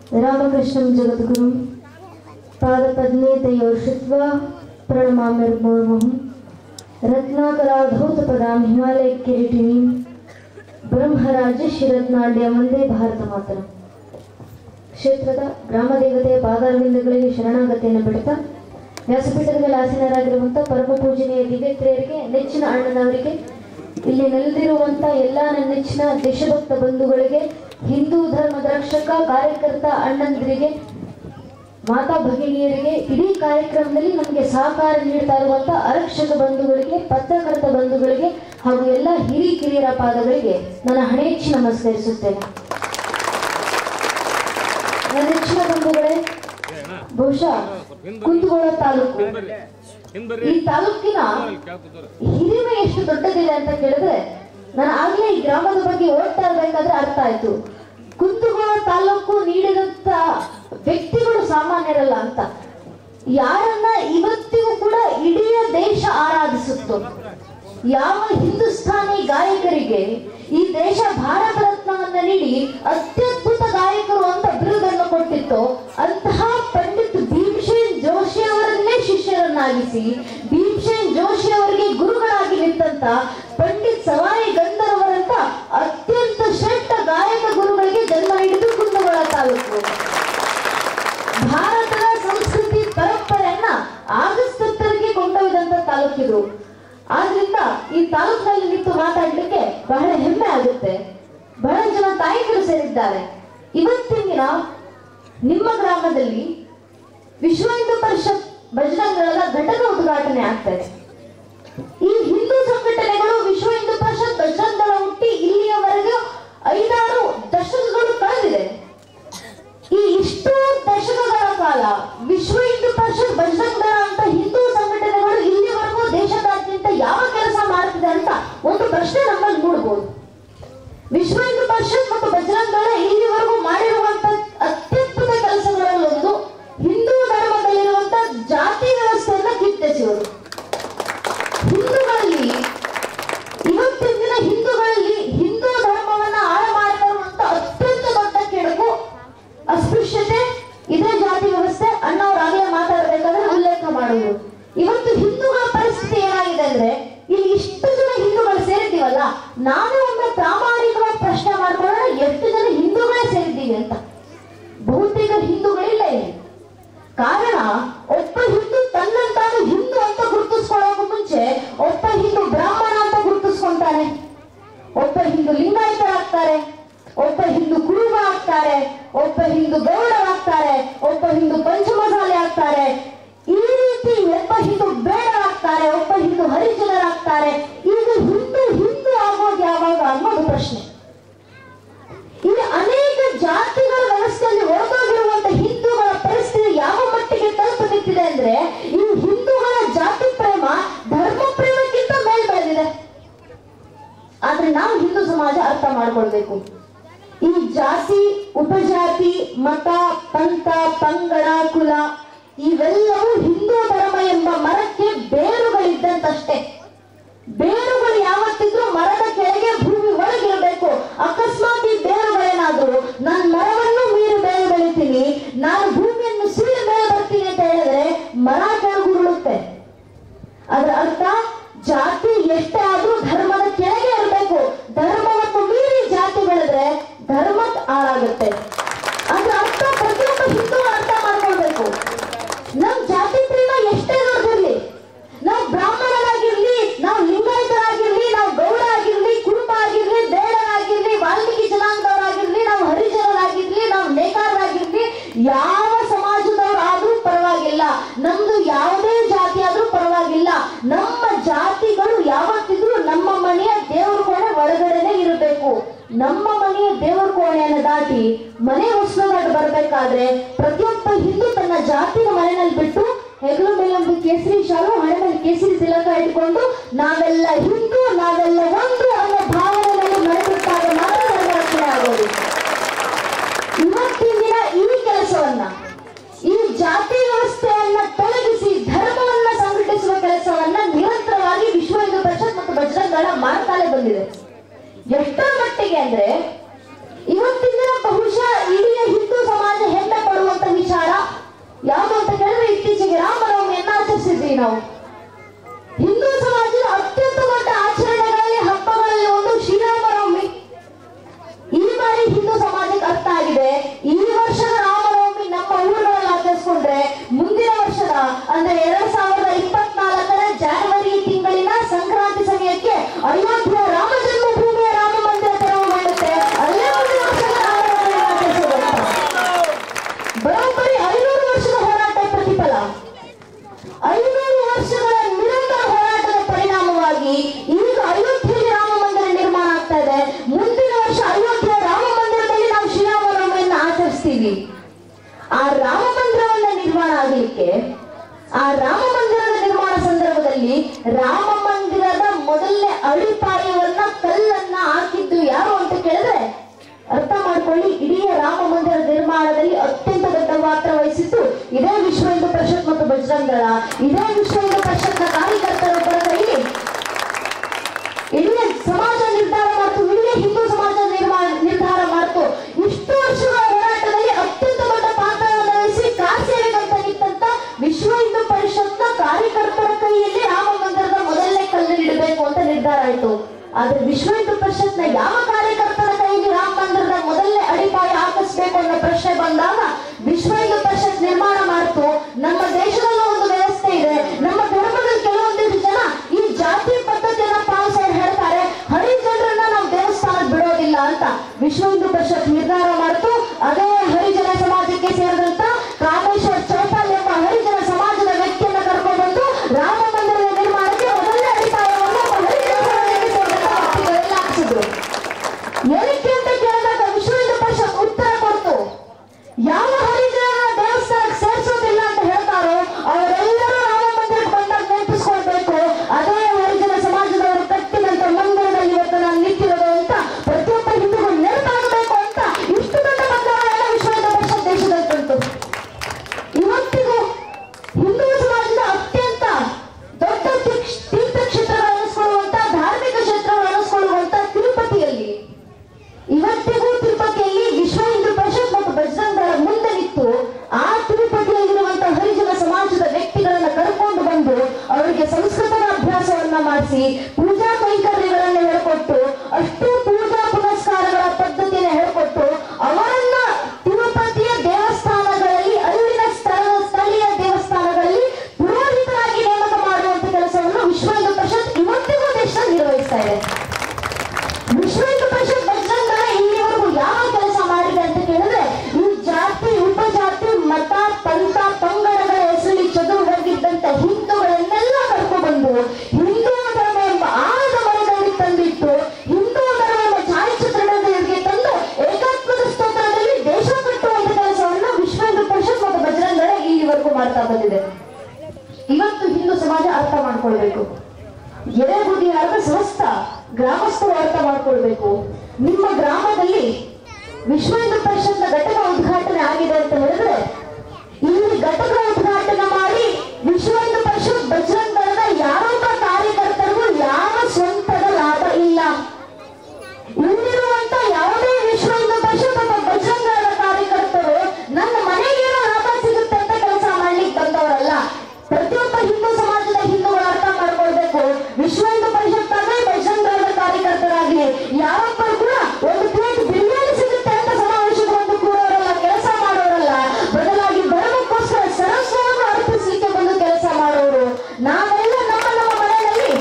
ರಾಮಕೃಷ್ಣಂ ಜಗದ್ಗುರು ಪಾದಪದ್ಮೇ ತಯೋರ್ಷಿತ್ವ ಪ್ರಣಮಾಮ್ಯರ್ಮೋರ್ಮುಹುಂ ರತ್ನಾಕರಾಧೌತ ಪದಾಂ ಹಿಮಾಲಯ ಕಿರೀಟಿನೀಂ ಬ್ರಹ್ಮರಾಜ್ಯ ಶಿರತ್ನಾಡ್ಯ ವಂದೇ ಭಾರತ ಮಾತರಂ ಕ್ಷೇತ್ರದ ಗ್ರಾಮ ದೇವತೆಯ ಪಾದಾರವಿಂದಗಳಿಗೆ ಶರಣಾಗತಿಯನ್ನು ಬಿಡ್ತಾ ವ್ಯಾಸಪೀಠದ ಮೇಲೆ ಆಸೀನರಾಗಿರುವಂಥ ಪರಮ ಪೂಜನೀಯ ದಿವ್ಯತ್ರಿಯರಿಗೆ ನೆಚ್ಚಿನ ಅಣ್ಣನವರಿಗೆ ಇಲ್ಲಿ ನೆಲೆದಿರುವಂಥ ಎಲ್ಲ ನನ್ನ ನೆಚ್ಚಿನ ದೇಶಭಕ್ತ ಬಂಧುಗಳಿಗೆ ಹಿಂದೂ ಧರ್ಮದ ರಕ್ಷಕ ಕಾರ್ಯಕರ್ತ ಅಣ್ಣಂದಿರಿಗೆ ಮಾತಾ ಭಗಿನಿಯರಿಗೆ ಇಡೀ ಕಾರ್ಯಕ್ರಮದಲ್ಲಿ ನಮಗೆ ಸಹಕಾರ ನೀಡ್ತಾ ಇರುವಂತ ಆರಕ್ಷಕ ಬಂಧುಗಳಿಗೆ ಪತ್ರಕರ್ತ ಬಂಧುಗಳಿಗೆ ಹಾಗೂ ಎಲ್ಲ ಹಿರಿ ಕಿರಿಯರ ಪಾದಗಳಿಗೆ ನನ್ನ ಹಣೆಚ್ಚಿ ನಮಸ್ಕರಿಸುತ್ತೇನೆ ನನ್ನ ನೆಚ್ಚಿನ ಬಂಧುಗಳೇ ಬಹುಶಃ ಕುಂದಗೋಳ ತಾಲೂಕು ಈ ತಾಲೂಕಿನ ಹಿರಿಮೆ ಎಷ್ಟು ದೊಡ್ಡದಿದೆ ಅಂತ ಕೇಳಿದ್ರೆ ನಾನು ಆಗ್ಲೇ ಈ ಗ್ರಾಮದ ಬಗ್ಗೆ ಓದ್ತಾ ಇರ್ಬೇಕಾದ್ರೆ ಅರ್ಥ ಆಯ್ತು ಕುಂದಗೋಳ ತಾಲೂಕು ನೀಡಿದಂತ ವ್ಯಕ್ತಿಗಳು ಸಾಮಾನ್ಯರಲ್ಲ ಅಂತ ಯಾರನ್ನ ಇವತ್ತಿಗೂ ಕೂಡ ಇಡೀ ದೇಶ ಆರಾಧಿಸುತ್ತೋ ಯಾವ ಹಿಂದೂಸ್ಥಾನಿ ಗಾಯಕರಿಗೆ ಈ ದೇಶ ಭಾರತ ರತ್ನವನ್ನ ನೀಡಿ ಅತ್ಯದ್ಭುತ ಗಾಯಕರು ಅಂತ ಬಿರುದನ್ನು ಕೊಟ್ಟಿತ್ತೋ ಅಂತಹ ಪಂಡಿತ್ ಭೀಮಸೇನ್ ಜೋಶಿ ಅವರನ್ನೇ ಶಿಷ್ಯರನ್ನಾಗಿಸಿ ಭೀಮಸೇನ್ ಜೋಶಿ ಅವರಿಗೆ ಗುರುಗಳಾಗಿ ನಿಂತಂತ ಪಂಡಿತ್ ಸವಾಯಿ ಗಂಧರ್ವರಂತ ಅತ್ಯಂತ ಶ್ರೇಷ್ಠ ಗಾಯಕ ಗುರುಗಳಿಗೆ ಜನ್ಮ ನೀಡಿದ್ದು ಕುಂದಗೋಳ ತಾಲೂಕು ಭಾರತದ ಸಂಸ್ಕೃತಿ ಪರಂಪರೆಯನ್ನ ಆಗಸ್ತರಿಗೆ ಕೊಂಡೊಯ್ದಂತ ತಾಲೂಕಿದು ಆದ್ರಿಂದ ಈ ತಾಲೂಕಿನಲ್ಲಿ ನಿಂತು ಮಾತಾಡ್ಲಿಕ್ಕೆ ಬಹಳ ಹೆಮ್ಮೆ ಆಗುತ್ತೆ ಬಹಳ ಜನ ತಾಯಕರು ಸೇರಿದ್ದಾರೆ ಇವತ್ತಿನ ದಿನ ನಿಮ್ಮ ಗ್ರಾಮದಲ್ಲಿ ವಿಶ್ವ ಹಿಂದೂ ಪರಿಷತ್ ಬಜರಂಗಗಳ ಘಟಕ ಉದ್ಘಾಟನೆ ಆಗ್ತದೆ ಈ ಹಿಂದೂ ಸಂಘಟನೆಗಳು ವಿಶ್ವ ಹಿಂದೂ ಪರಿಷತ್ ಬಜರಂಗದಳ ಹುಟ್ಟಿ ಇಲ್ಲಿಯವರೆಗೂ ಐದಾರು ದಶಕಗಳು ಕಳೆದಿದೆ ಈ ಇಷ್ಟು ದಶಕಗಳ ಕಾಲ ವಿಶ್ವ ಹಿಂದೂ ಪರಿಷತ್ ಬಜರಂಗ ದಳ ಅಂತ ಹಿಂದೂ ಸಂಘಟನೆಗಳು ಇಲ್ಲಿವರೆಗೂ ದೇಶದಾದ್ಯಂತ ಯಾವ ಕೆಲಸ ಮಾಡ್ತಿದೆ ಅಂತ ಒಂದು ಪ್ರಶ್ನೆ ನಮ್ಮಲ್ಲಿ ಮೂಡಬಹುದು ವಿಶ್ವ ಹಿಂದೂ ಪರಿಷತ್ ಮತ್ತು ಬಜರಂಗ ದಳ ಇಲ್ಲಿವರೆಗೂ ಮಾಡಿರುವಂತ ಅತ್ಯದ್ಭುತ ಕೆಲಸಗಳಲ್ಲಿ ಒಂದು ಹಿಂದೂ ಧರ್ಮದಲ್ಲಿರುವಂತ ಜಾತಿ ವ್ಯವಸ್ಥೆಯನ್ನ ಕಿತ್ತೆಸೆಯುವುದು ಹಿಂದೂಗಳಲ್ಲಿ ಇವತ್ತಿನ ದಿನ ಹಿಂದೂಗಳಲ್ಲಿ ಹಿಂದೂ ಧರ್ಮವನ್ನ ಹಾಳು ಮಾಡ್ತಾ ಇರುವಂತ ಅತ್ಯಂತ ದೊಡ್ಡ ಕೆಡಕು ಅಸ್ಪೃಶ್ಯತೆ ಇದೇ ಜಾತಿ ವ್ಯವಸ್ಥೆ ಅಣ್ಣವ್ರು ಆಗ್ಲೇ ಮಾತಾಡ್ಬೇಕಾದ್ರೆ ಉಲ್ಲೇಖ ಮಾಡುವುದು ಇವತ್ತು ಹಿಂದೂಗಳ ಪರಿಸ್ಥಿತಿ ಏನಾಗಿದೆ ಅಂದ್ರೆ ಇಲ್ಲಿ ಇಷ್ಟು ಜನ ಹಿಂದೂಗಳು ಸೇರಿದ್ದೀವಲ್ಲ ನಾನೇ ಒಮ್ಮೆ ಪ್ರಾಮಾಣಿಕವಾಗಿ ಪ್ರಶ್ನೆ ಮಾಡ್ಕೊಳ್ಳೋಣ ಎಷ್ಟು ಜನ ಹಿಂದೂಗಳೇ ಸೇರಿದ್ದೀವಿ ಅಂತ ಬಹುತೇಕ ಹಿಂದೂಗಳಿಲ್ಲ ಇಲ್ಲಿ ಕಾರಣ ಒಬ್ಬ ಹಿಂದೂ ತನ್ನಂತಾನು ಹಿಂದೂ ಅಂತ ಗುರುತಿಸ್ಕೊಳ್ಳೋಕೆ ಮುಂಚೆ ಒಬ್ಬ ಹಿಂದೂ ಬ್ರಾಹ್ಮಣ ಅಂತ ಗುರುತಿಸ್ಕೊಂತಾನೆ ಒಬ್ಬ ಹಿಂದೂ ಲಿಂಗಾಯತರಾಗ್ತಾರೆ ಒಬ್ಬ ಹಿಂದೂ ಕುರುಬ ಆಗ್ತಾರೆ ಒಬ್ಬ ಹಿಂದೂ ಗೌಡರಾಗ್ತಾರೆ ಒಬ್ಬ ಹಿಂದೂ ಪಂಚಮಸಾಲಿ ಆಗ್ತಾರೆ ಈ ರೀತಿ ಒಬ್ಬ ಹಿಂದೂ ಬೇಡರಾಗ್ತಾರೆ ಒಬ್ಬ ಹಿಂದೂ ಹರಿಜನರಾಗ್ತಾರೆ ಈಗ ಹಿಂದೂ ಹಿಂದೂ ಆಗೋದು ಯಾವಾಗ ಅನ್ನೋದು ಪ್ರಶ್ನೆ ಇಲ್ಲಿ ಅನೇಕ ಜಾತಿಗಳ ವ್ಯವಸ್ಥೆಯಲ್ಲಿ ಒಳಗೋಗಿರುವಂತ ಹಿಂದೂಗಳ ಪರಿಸ್ಥಿತಿ ಯಾವ ಮಟ್ಟಿಗೆ ತಲುಪು ನಿಂತಿದೆ ಅಂದ್ರೆ ಈ ಹಿಂದೂಗಳ ಜಾತಿ ಪ್ರೇಮ ಧರ್ಮ ಪ್ರೇಮಕ್ಕಿಂತ ಮೇಲ್ ಬೆಳೆದಿದೆ ಆದ್ರೆ ನಾವು ಹಿಂದೂ ಸಮಾಜ ಅರ್ಥ ಮಾಡ್ಕೊಳ್ಬೇಕು ಈ ಜಾತಿ ಉಪಜಾತಿ ಮತ ಪಂಥ ಪಂಗಡ ಕುಲ ಇವೆಲ್ಲವೂ ಹಿಂದೂ ಧರ್ಮ ಎಂಬ ಮರಕ್ಕೆ ಬೇರುಗಳಿದ್ದಂತಷ್ಟೇ ಬೇರುಗಳು ಯಾವತ್ತಿದ್ರೂ ಮರದ ಕೆಳಗೆ ಭೂಮಿ ಒಳಗಿರಬೇಕು ಅಕಸ್ಮಾತ್ ಈ ಬೇರುಗಳೇನಾದ್ರು ನಾನು ಮರವನ್ನು ಮೀರಿ ಮೇಲೆ ಬೆಳಿತೀನಿ ನಾನು ಭೂಮಿಯನ್ನು ಸೀಳಿ ಮೇಲೆ ಬರ್ತೀನಿ ಅಂತ ಹೇಳಿದ್ರೆ ಮರ ಕೆಳಗುರುಳುತ್ತೆ ಅದರ ಅರ್ಥ ಜಾತಿ ಎಷ್ಟೇ ಆದ್ರೂ ಧರ್ಮದ ಕೆಳಗೆ ಇರಬೇಕು ಧರ್ಮವನ್ನು ಮೀರಿ ಜಾತಿ ಬೆಳೆದ್ರೆ ಧರ್ಮ ಹಾಳಾಗುತ್ತೆ ಅದ್ರ ಅರ್ಥ ಪ್ರತಿಯೊಬ್ಬ ಹಿಂದೂ ಅರ್ಥ ಮಾಡ್ಕೊಳ್ಬೇಕು ನಮ್ ಜಾತಿ ಪ್ರೇಮ ಎಷ್ಟೇ ದೊಡ್ಡದಿರ್ಲಿ ನಾವು ಬ್ರಾಹ್ಮಣರಾಗಿರ್ಲಿ ನಾವು ಲಿಂಗಾಯತರಾಗಿರ್ಲಿ ನಾವು ಗೌಡ ಆಗಿರ್ಲಿ ಕುರುಬ ಆಗಿರ್ಲಿ ಬೇಡರಾಗಿರ್ಲಿ ವಾಲ್ಮೀಕಿ ಜನಾಂಗದವರಾಗಿರ್ಲಿ ನಾವು ಹರಿಜನರಾಗಿರ್ಲಿ ನಾವು ನೇಕಾರರಾಗಿರ್ಲಿ ಯಾವ ಸಮಾಜದವರು ಆದ್ರೂ ಪರವಾಗಿಲ್ಲ ನಮ್ದು ಯಾವುದೇ ಜಾತಿ ಆದ್ರೂ ಪರವಾಗಿಲ್ಲ ನಮ್ಮ ಜಾತಿಗಳು ಯಾವತ್ತಿದ್ರೂ ನಮ್ಮ ಮನೆಯ ದೇವ್ರ ಕೋಣೆ ಒಳಗಡೆನೆ ಇರಬೇಕು ನಮ್ಮ ಮನೆಯ ದೇವರ ಕೋಣೆಯನ್ನು ದಾಟಿ ಮನೆ ಹೊಸದಾಗಿ ಬರ್ಬೇಕಾದ್ರೆ ಪ್ರತಿಯೊಬ್ಬ ಹಿಂದೂ ತನ್ನ ಜಾತಿನ ಮನೆಯಲ್ಲಿ ಬಿಟ್ಟು ಹೆಗಲು ಮೇಲೊಂದು ಕೇಸರಿ ಶಾಲು ಹಣೆ ಮೇಲೆ ಕೇಸರಿ ತಿಲಕ ಇಟ್ಕೊಂಡು ನಾವೆಲ್ಲ ಹಿಂದೂ ನಾವೆಲ್ಲ ಒಂದು ಅನ್ನೋ ಭಾವನೆಯಲ್ಲಿ ನಡೆಬಿಟ್ಟಾಗ ಮಾತ್ರ ಧರ್ಮ ರಕ್ಷಣೆ ಆಗೋದು ಇವತ್ತಿನ ದಿನ ಈ ಕೆಲಸವನ್ನ ಈ ಜಾತಿ ವ್ಯವಸ್ಥೆಯನ್ನ ತೊಲಗಿಸಿ ಧರ್ಮವನ್ನ ಸಂಘಟಿಸುವ ಕೆಲಸವನ್ನ ನಿರಂತರವಾಗಿ ವಿಶ್ವ ಹಿಂದೂ ಪರಿಷತ್ ಮತ್ತು ಬಜರಂಗ ದಳ ಮಾಡ್ತಾನೆ ಬಂದಿದೆ ಎಷ್ಟರ ಮಟ್ಟಿಗೆ ಅಂದ್ರೆ ಇವತ್ತಿನ ದಿನ ಬಹುಶಃ ಇಡೀ ಹಿಂದೂ ಸಮಾಜ ಹೆಮ್ಮೆ ಕಳಿಸಿದೀವಿ ಆ ರಾಮ ಮಂದಿರವನ್ನ ನಿರ್ಮಾಣ ಆಗ್ಲಿಕ್ಕೆ ಆ ರಾಮ ಮಂದಿರದ ನಿರ್ಮಾಣ ಸಂದರ್ಭದಲ್ಲಿ ರಾಮ ಮಂದಿರದ ಮೊದಲನೇ ಅಡಿಪಾಯವನ್ನ ಕಲ್ಲನ್ನ ಹಾಕಿದ್ದು ಯಾರು ಅಂತ ಕೇಳಿದ್ರೆ ಅರ್ಥ ಮಾಡ್ಕೊಳ್ಳಿ ಇಡೀ ರಾಮ ಮಂದಿರ ನಿರ್ಮಾಣದಲ್ಲಿ ಅತ್ಯಂತ ದೊಡ್ಡ ಪಾತ್ರ ವಹಿಸಿದ್ದು ಇದೇ ವಿಶ್ವ ಹಿಂದೂ ಪರಿಷತ್ ಮತ್ತು ಬಜರಂಗ ದಳ ಇದೇ ವಿಶ್ವ ಹಿಂದೂ ಪರಿಷತ್ನ ಕಾರ್ಯಕರ್ತರೊಬ್ಬರ ಕೈಲಿ ಇಡೀ ಸಮಾಜ ನಿರ್ಧಾರ ಮಾಡ್ತು ಇಡೀ ಹಿಂದೂ ಸಮಾಜ ನಿರ್ಮಾಣ ನಿರ್ಧಾರ ಮಾಡ್ತು ಇಷ್ಟು ವರ್ಷಗಳ ಹೋರಾಟದಲ್ಲಿ ಅತ್ಯಂತ ದೊಡ್ಡ ಪಾತ್ರವನ್ನು ವಹಿಸಿ ಕಾಸೇವೆಗಂತ ನಿಂತಂತ ವಿಶ್ವ ಹಿಂದೂ ಪರಿಷತ್ನ ಕಾರ್ಯಕರ್ತರ ಕೈಯಲ್ಲಿ ರಾಮ ಮಂದಿರದ ಮೊದಲನೇ ಕಲ್ಲು ಇಡಬೇಕು ಅಂತ ನಿರ್ಧಾರ ಆಯ್ತು ಆದ್ರೆ ವಿಶ್ವ ಹಿಂದೂ ಪರಿಷತ್ನ ಯಾವ ಕಾರ್ಯಕರ್ತರ ಕೈಯಲ್ಲಿ ರಾಮ ಮಂದಿರದ ಮೊದಲನೇ ಅಡಿಪಾಯ ಹಾಕಿಸ್ಬೇಕು ಅನ್ನೋ ಪ್ರಶ್ನೆ ಬಂದಾಗ ವಿಶ್ವ ಹಿಂದೂ ಪರಿಷತ್ ನಿರ್ಮಾಣ ಮಾಡ್ತು ನಮ್ಮ ದೇಶದಲ್ಲೂ ಒಂದು ವ್ಯವಸ್ಥೆ ಇದೆ ನಮ್ಮ ಧರ್ಮದಲ್ಲಿ ಕೆಲವೊಂದಿಷ್ಟು ಜನ ಈ ಜಾತಿ ಪದ್ಧತಿಯನ್ನ ಪಾಲಿಸೋರು ಹೇಳ್ತಾರೆ ಹರಿಜನರನ್ನ ನಾವು ದೇವಸ್ಥಾನಕ್ಕೆ ಬಿಡೋದಿಲ್ಲ ಅಂತ ವಿಶ್ವ ಹಿಂದೂ ಪರಿಷತ್ ನಿರ್ಧಾರ ಮಾಡ್ತು ಅದೇ ಹರಿಜನ ಸಮಾಜಕ್ಕೆ ಸೇರಿದಂತ ಕಾಮೇಶ್ವರ್ ಚೌಟಾಲ್ ಎಂಬ ಹರಿಜನ ಸಮಾಜದ ವ್ಯಕ್ತಿಯನ್ನ ಕರ್ಕೊಂಡು ಬಂದು ರಾಮ ಮಂದಿರದ ನಿರ್ಮಾಣಕ್ಕೆ ಮೊದಲನೇ ಅಡಿಪಾಯವನ್ನು ಒಬ್ಬ ಹರಿಜನ ಸಮಾಜಕ್ಕೆ ಸೇರಿದಂತ ವ್ಯಕ್ತಿಗಳೆಲ್ಲ ಹಾಕ್ಸಿದ್ರು ಏನಕ್ಕೆ ಅಂತ ಕೇಳಿದಾಗ ವಿಶ್ವ ಹಿಂದೂ ಪರಿಷತ್ ಉತ್ತರ ಕೊಡ್ತು ಯಾವ ಹರಿಜನ ದೇವಸ್ಥಾನಕ್ಕೆ ಸೇರಿಸೋದಿಲ್ಲ ಅಂತ ಹೇಳ್ತಾರೋ ಅವರೆಲ್ಲರೂ ರಾಮ ಮಂದಿರಕ್ಕೆ ಬಂದಾಗ ನೆನಪಿಸ್ಕೊಳ್ಬೇಕು ಅದೇ ಹರಿಜನ ಸಮಾಜದವರು ಕಟ್ಟಿದಂತ ಮಂದಿರದಲ್ಲಿ ಇವತ್ತು ನಾನು ನಿಂತಿರೋದು ಅಂತ ಪ್ರತಿಯೊಬ್ಬ ಹಿಂದೂಗಳು ನೆನಪಾಗಬೇಕು ಅಂತ ಇಷ್ಟು ದೊಡ್ಡ ಬದಲಾವಣೆ ವಿಶ್ವ ಹಿಂದೂ ಪರಿಷತ್ ದೇಶದಲ್ಲಿ ತಂತು ಇವತ್ತಿಗೂ ಹಿಂದೂ ಸಮಾಜದ ಅತ್ಯಂತ ದೊಡ್ಡ ತೀಕ್ಷ- ತೀರ್ಥಕ್ಷೇತ್ರಗಳು ಅನ್ನಿಸ್ಕೊಳ್ಳುವಂತ ಧಾರ್ಮಿಕ ಕ್ಷೇತ್ರಗಳು ಅನ್ನಿಸ್ಕೊಳ್ಳುವಂತ ತಿರುಪತಿಯಲ್ಲಿ ಇವತ್ತಿಗೂ ತಿರುಪತಿಯಲ್ಲಿ ವಿಶ್ವ ಹಿಂದೂ ಪರಿಷತ್ ಮತ್ತು ಬಜರಂಗ ದಳ ಮುಂದೆ ನಿಂತು ಆ ತಿರುಪತಿಯಲ್ಲಿರುವಂತಹ ಹರಿಜನ ಸಮಾಜದ ವ್ಯಕ್ತಿಗಳನ್ನ ಕರ್ಕೊಂಡು ಬಂದು ಅವರಿಗೆ ಸಂಸ್ಕೃತದ ಅಭ್ಯಾಸವನ್ನ ಮಾಡಿಸಿ ಪೂಜಾ ಕೈಂಕರ್ಯಗಳನ್ನ ಹೇಳ್ಕೊಟ್ಟು ಅಷ್ಟು ಪೂಜಾ ಪುನಸ್ಕಾರಗಳ ಪದ್ಧತಿಯನ್ನು ಹೇಳ್ಕೊಟ್ಟು ಅವರನ್ನ ತಿರುಪತಿಯ ದೇವಸ್ಥಾನಗಳಲ್ಲಿ ಅಲ್ಲಿನ ಸ್ಥಳ ಸ್ಥಳೀಯ ದೇವಸ್ಥಾನಗಳಲ್ಲಿ ಪುರೋಹಿತರಾಗಿ ನೇಮಕ ಮಾಡುವಂತ ಕೆಲಸವನ್ನು ವಿಶ್ವ ಹಿಂದೂ ಪರಿಷತ್ ಇವತ್ತಿಗೂ ದೇಶದಲ್ಲಿ ನಿರ್ವಹಿಸ್ತಾ ಇದೆ ವಿಶ್ವ ಹಿಂದೂ ಪರಿಷತ್ ಬಜರಂಗ ದಳ ಇಲ್ಲಿವರೆಗೂ ಯಾವ ಕೆಲಸ ಮಾಡಿದೆ ಅಂತ ಕೇಳಿದ್ರೆ ಈ ಜಾತಿ ಉಪಜಾತಿ ಮತ ಪಂಥ ಪಂಗಡಗಳ ಹೆಸರಲ್ಲಿ ಚದುರು ಹೋಗಿದ್ದಂತ ಹಿಂದೂಗಳನ್ನೆಲ್ಲ ಕರ್ಕೊಂಡ್ಬಂದು ಹಿಂದೂ ಧರ್ಮ ಎಂಬ ಆದ ಮರದಲ್ಲಿ ತಂದಿಟ್ಟು ಹಿಂದೂ ಧರ್ಮ ಎಂಬ ಛಾಯಾಚಿತ್ರಣಗಳಿಗೆ ತಂದು ಏಕಾತ್ಮದ ಸ್ತೋತ್ರದಲ್ಲಿ ದೇಶ ಕಟ್ಟುವಂತ ಕೆಲಸವನ್ನ ವಿಶ್ವ ಹಿಂದೂ ಪರಿಷತ್ ಮತ್ತು ಬಜರಂಗ ದಳ ಇಲ್ಲಿವರೆಗೂ ಮಾಡ್ತಾ ಬಂದಿದೆ ಇವತ್ತು ಹಿಂದೂ ಸಮಾಜ ಅರ್ಥ ಮಾಡ್ಕೊಳ್ಬೇಕು ಎಡೆಗುದಿಯಾದ ಸಮಸ್ತ ಗ್ರಾಮಸ್ಥರು ಅರ್ಥ ಮಾಡ್ಕೊಳ್ಬೇಕು ನಿಮ್ಮ ಗ್ರಾಮದಲ್ಲಿ ವಿಶ್ವ ಹಿಂದೂ ಪರಿಷತ್ನ ಘಟಕ ಉದ್ಘಾಟನೆ ಆಗಿದೆ ಅಂತ ಹೇಳಿದ್ರೆ ಇಲ್ಲಿ ಘಟಕ ಉದ್ಘಾಟನೆ ಮಾಡಿ ವಿಶ್ವ ಹಿಂದೂ ಪರಿಷತ್ ಬಜರಂಗ ದಳದ ಯಾರೊಬ್ಬ ಕಾರ್ಯಕರ್ತರಿಗೂ ಯಾವ ಸ್ವಂತದ ಲಾಭ ಇಲ್ಲ ಇಲ್ಲಿರುವಂತ ಯಾವುದೇ ವಿಶ್ವ ಹಿಂದೂ ಪರಿಷತ್ ಅಥವಾ ಬಜರಂಗ ದಳದ ಕಾರ್ಯಕರ್ತರು ನನ್ನ ಮನೆಗೇನೋ ಲಾಭ ಸಿಗುತ್ತೆ ಅಂತ ಕೆಲಸ ಮಾಡ್ಲಿಕ್ಕೆ ಬಂದವರಲ್ಲ ಪ್ರತಿಯೊಬ್ಬ ಹಿಂದೂ ಸಮಾಜದ ಹಿಂದೂಗಳು ಅರ್ಥ ಮಾಡ್ಕೊಳ್ಬೇಕು ವಿಶ್ವ ಹಿಂದೂ ಪರಿಷತ್ ಆಗಲಿ ಬಜರಂಗ ದಳದ ಕಾರ್ಯಕರ್ತರಾಗ್ಲಿ ಯಾರೊಬ್ಬರು ಕೂಡ ಒಂದು ಪ್ಲೇಟ್ ಬಿರಿಯಾನಿ ಸಿಗುತ್ತೆ ಅಂತ ಸಮಾವೇಶಕ್ಕೆ ಬಂದು ಕೂರೋರಲ್ಲ ಕೆಲಸ ಮಾಡೋರಲ್ಲ ಬದಲಾಗಿ ಧರ್ಮಕ್ಕೋಸ್ಕರ ಸರಸ್ವವನ್ನು ಅರ್ಪಿಸಲಿಕ್ಕೆ ಬಂದು ಕೆಲಸ ಮಾಡೋರು ನಾವೆಲ್ಲ ನಮ್ಮ ನಮ್ಮ ಮನೆಯಲ್ಲಿ